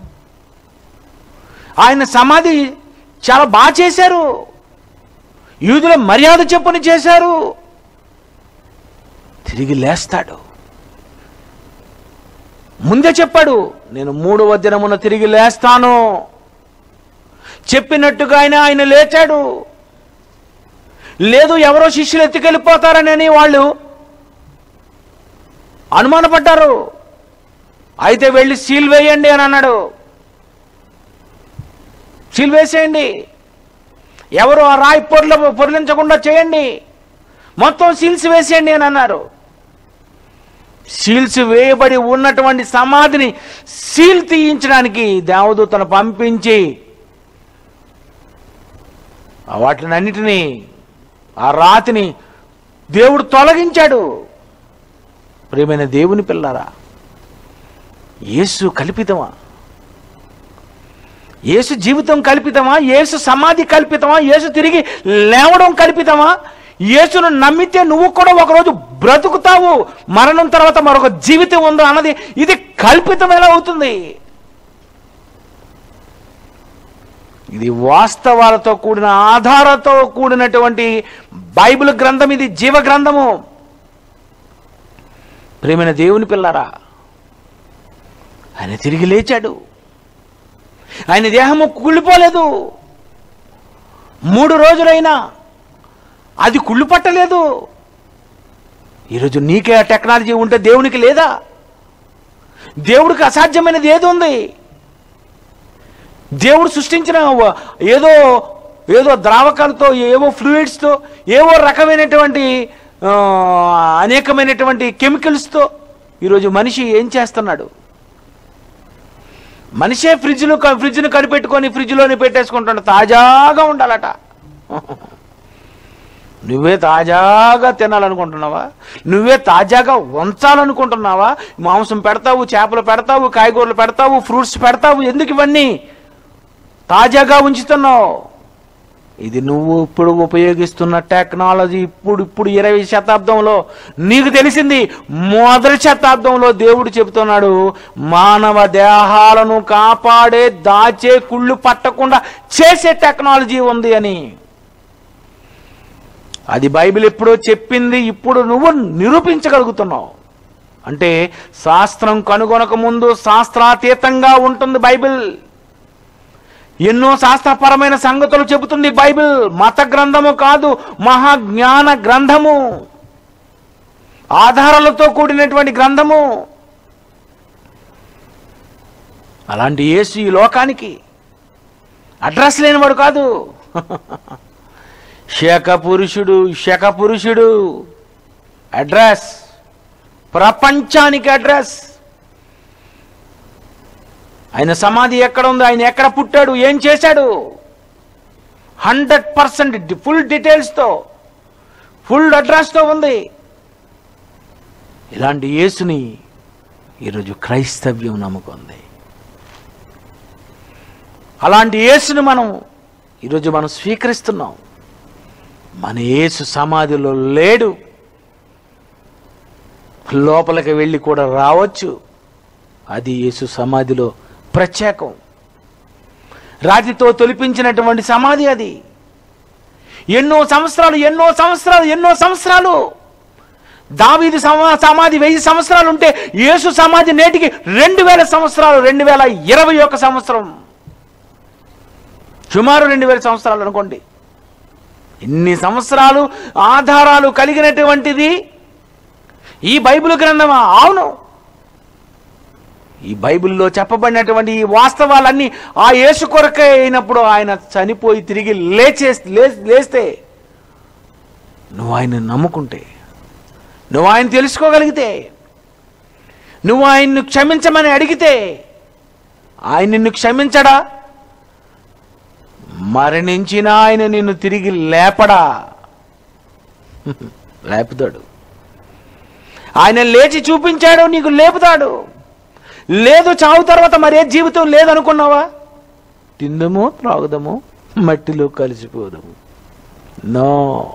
ఆయన సమాధి చాలా బాగా చేశారు యూదుల మర్యాద చెప్పుని చేశారు తిరిగి లేస్తాడు ముందే చెప్పాడు నేను మూడవ దినమున తిరిగి లేస్తాను చెప్పినట్టుగా ఆయన ఆయన లేచాడు లేదు ఎవరో శిష్యులు ఎత్తుకెళ్ళిపోతారని వాళ్ళు అనుమానపడ్డారు అయితే వెళ్ళి సీల్ వేయండి అని అన్నాడు సీల్ వేసేయండి ఎవరు ఆ రాయి పొర్ల పొర్లించకుండా చేయండి మొత్తం సీల్స్ వేసేయండి అని అన్నారు సీల్స్ వేయబడి ఉన్నటువంటి సమాధిని సీల్ తీయించడానికి దేవదూతను పంపించి ఆ వాటిని అన్నిటినీ ఆ రాతిని దేవుడు తొలగించాడు ప్రియమైన దేవుని పిల్లారా యేసు కల్పితమా యేసు జీవితం కల్పితమా యేసు సమాధి కల్పితమా యేసు తిరిగి లేవడం కల్పితమా యేసును నమ్మితే నువ్వు కూడా ఒకరోజు బ్రతుకుతావు మరణం తర్వాత మరొక జీవితం ఉందో అన్నది ఇది కల్పితం ఎలా అవుతుంది ఇది వాస్తవాలతో కూడిన ఆధారతో కూడినటువంటి బైబిల్ గ్రంథం ఇది జీవ గ్రంథము ప్రేమైన దేవుని పిల్లారా ఆయన తిరిగి లేచాడు ఆయన దేహము కుళ్ళిపోలేదు మూడు రోజులైనా అది కుళ్ళు పట్టలేదు ఈరోజు నీకే ఆ టెక్నాలజీ ఉంటే దేవునికి లేదా దేవుడికి అసాధ్యమైనది ఏది ఉంది దేవుడు సృష్టించిన వ- ఏదో ఏదో ద్రావకాలతో ఏవో ఫ్లూయిడ్స్తో ఏవో రకమైనటువంటి ఆ, అనేకమైనటువంటి కెమికల్స్తో ఈరోజు మనిషి ఏం చేస్తున్నాడు మనిషే ఫ్రిడ్జ్ను క- ఫ్రిడ్జ్ను కనిపెట్టుకొని ఫ్రిడ్జ్లోనే పెట్టేసుకుంటాడు తాజాగా ఉండాలట నువ్వే తాజాగా తినాలనుకుంటున్నావా నువ్వే తాజాగా ఉంచాలనుకుంటున్నావా మాంసం పెడతావు చేపలు పెడతావు కాయగూరలు పెడతావు ఫ్రూట్స్ పెడతావు ఎందుకు ఇవన్నీ తాజాగా ఉంచుతున్నావు ఇది నువ్వు ఇప్పుడు ఉపయోగిస్తున్న టెక్నాలజీ ఇప్పుడు ఇప్పుడు ఇరవై శతాబ్దంలో నీకు తెలిసింది మొదటి శతాబ్దంలో దేవుడు చెబుతున్నాడు మానవ దేహాలను కాపాడే దాచే కుళ్ళు పట్టకుండా చేసే టెక్నాలజీ ఉంది అని అది బైబిల్ ఎప్పుడో చెప్పింది ఇప్పుడు నువ్వు నిరూపించగలుగుతున్నావు అంటే శాస్త్రం కనుగొనక ముందు శాస్త్రాతీతంగా ఉంటుంది బైబిల్ ఎన్నో శాస్త్రపరమైన సంగతులు చెబుతుంది బైబిల్ మత గ్రంథము కాదు మహాజ్ఞాన గ్రంథము ఆధారాలతో కూడినటువంటి గ్రంథము అలాంటి యేసు ఈ లోకానికి అడ్రస్ లేనివాడు కాదు శక పురుషుడు శక పురుషుడు అడ్రస్ ప్రపంచానికి అడ్రస్ ఆయన సమాధి ఎక్కడ ఉంది ఆయన ఎక్కడ పుట్టాడు ఏం చేశాడు హండ్రెడ్ పర్సెంట్ ఫుల్ డీటెయిల్స్తో ఫుల్ అడ్రస్తో ఉంది ఇలాంటి యేసుని ఈరోజు క్రైస్తవ్యం నమ్ముకుంది అలాంటి యేసుని మనం ఈరోజు మనం స్వీకరిస్తున్నాం మన యేసు సమాధిలో లేడు లోపలికి వెళ్ళి కూడా రావచ్చు అది యేసు సమాధిలో ప్రత్యేకం రాతితో తొలిపించినటువంటి సమాధి అది ఎన్నో సంవత్సరాలు ఎన్నో సంవత్సరాలు ఎన్నో సంవత్సరాలు దావీదు సమా సమాధి వెయ్యి సంవత్సరాలు ఉంటే యేసు సమాధి నేటికి రెండు వేల సంవత్సరాలు రెండు వేల ఇరవై ఒక సంవత్సరం సుమారు రెండు వేల సంవత్సరాలు అనుకోండి ఇన్ని సంవత్సరాలు ఆధారాలు కలిగినటువంటిది ఈ బైబిల్ గ్రంథమా అవును ఈ బైబిల్లో చెప్పబడినటువంటి ఈ వాస్తవాలన్నీ ఆ యేసు కొరకే అయినప్పుడు ఆయన చనిపోయి తిరిగి లేచే లే- లేస్తే నువ్వు ఆయన నమ్ముకుంటే నువ్వు ఆయన తెలుసుకోగలిగితే నువ్వు ఆయన్ను క్షమించమని అడిగితే ఆయన నిన్ను క్షమించడా మరణించిన ఆయన నిన్ను తిరిగి లేపడా లేపుతాడు ఆయన లేచి చూపించాడు నీకు లేపుతాడు లేదు చావు తర్వాత మరే జీవితం లేదనుకున్నావా తిందము త్రాగుదము మట్టిలో కలిసిపోదము నో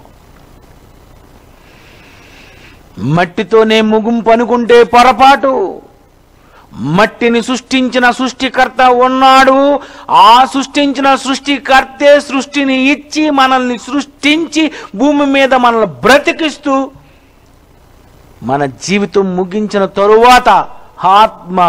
మట్టితోనే ముగింపు అనుకుంటే పొరపాటు మట్టిని సృష్టించిన సృష్టికర్త ఉన్నాడు ఆ సృష్టించిన సృష్టికర్తే సృష్టిని ఇచ్చి మనల్ని సృష్టించి భూమి మీద మనల్ని బ్రతికిస్తూ మన జీవితం ముగించిన తరువాత ఆత్మ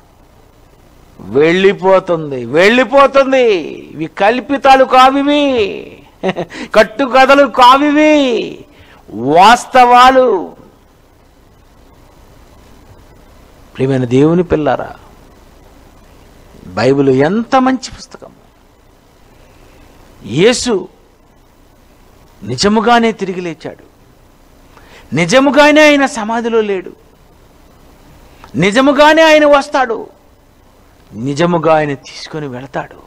వెళ్ళిపోతుంది వెళ్ళిపోతుంది ఇవి కల్పితాలు కావివి కట్టుకథలు కావివి వాస్తవాలు ప్రియమైన దేవుని పిల్లారా బైబిల్ ఎంత మంచి పుస్తకం యేసు నిజముగానే తిరిగి లేచాడు నిజముగానే ఆయన సమాధిలో లేడు నిజముగానే ఆయన వస్తాడు నిజముగా ఆయన తీసుకొని వెళతాడు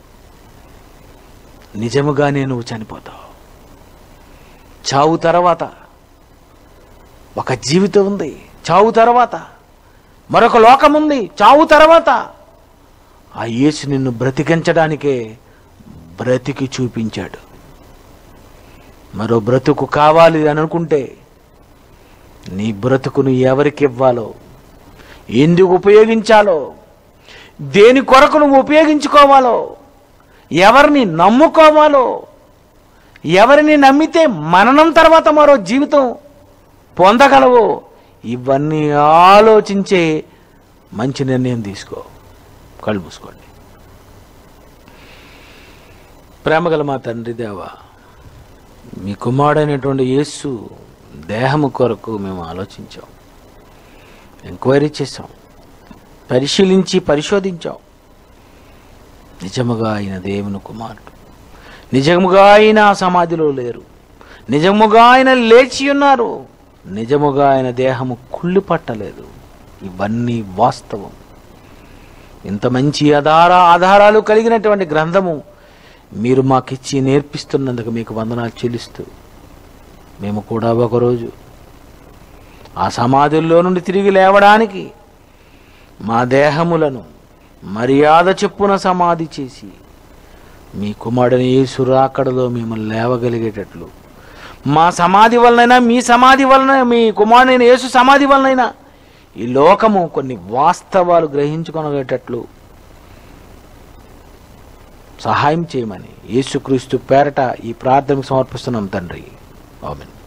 నిజముగానే నువ్వు చనిపోతావు చావు తర్వాత ఒక జీవితం ఉంది చావు తర్వాత మరొక లోకం ఉంది చావు తర్వాత ఆ యేసు నిన్ను బ్రతికించడానికే బ్రతికి చూపించాడు మరో బ్రతుకు కావాలి అని అనుకుంటే నీ బ్రతుకును ఎవరికి ఇవ్వాలో ఎందుకు ఉపయోగించాలో దేని కొరకు నువ్వు ఉపయోగించుకోవాలో ఎవరిని నమ్ముకోవాలో ఎవరిని నమ్మితే మననం తర్వాత మరో జీవితం పొందగలవో ఇవన్నీ ఆలోచించే మంచి నిర్ణయం తీసుకో కళ్ళు మూసుకోండి ప్రేమగల మా తండ్రి దేవా మీ కుమారుడైనటువంటి యేసు దేహము కొరకు మేము ఆలోచించాం ఎంక్వైరీ చేసాం పరిశీలించి పరిశోధించాం నిజముగా ఆయన దేవుని కుమారుడు నిజముగా ఆయన ఆ సమాధిలో లేరు నిజముగా ఆయన లేచి ఉన్నారు నిజముగా ఆయన దేహము కుళ్ళి పట్టలేదు ఇవన్నీ వాస్తవం ఇంత మంచి ఆధార ఆధారాలు కలిగినటువంటి గ్రంథము మీరు మాకిచ్చి నేర్పిస్తున్నందుకు మీకు వందనాలు చెల్లిస్తూ మేము కూడా ఒకరోజు ఆ సమాధుల్లో నుండి తిరిగి లేవడానికి మా దేహములను మర్యాద చెప్పున సమాధి చేసి మీ కుమారుని యేసు రాకడలో మిమ్మల్ని లేవగలిగేటట్లు మా సమాధి వలనైనా మీ సమాధి వలన మీ కుమారుడైన యేసు సమాధి వలనైనా ఈ లోకము కొన్ని వాస్తవాలు గ్రహించుకొనగేటట్లు సహాయం చేయమని యేసుక్రీస్తు పేరట ఈ ప్రార్థనకు సమర్పిస్తున్నాం తండ్రి ఆమెన్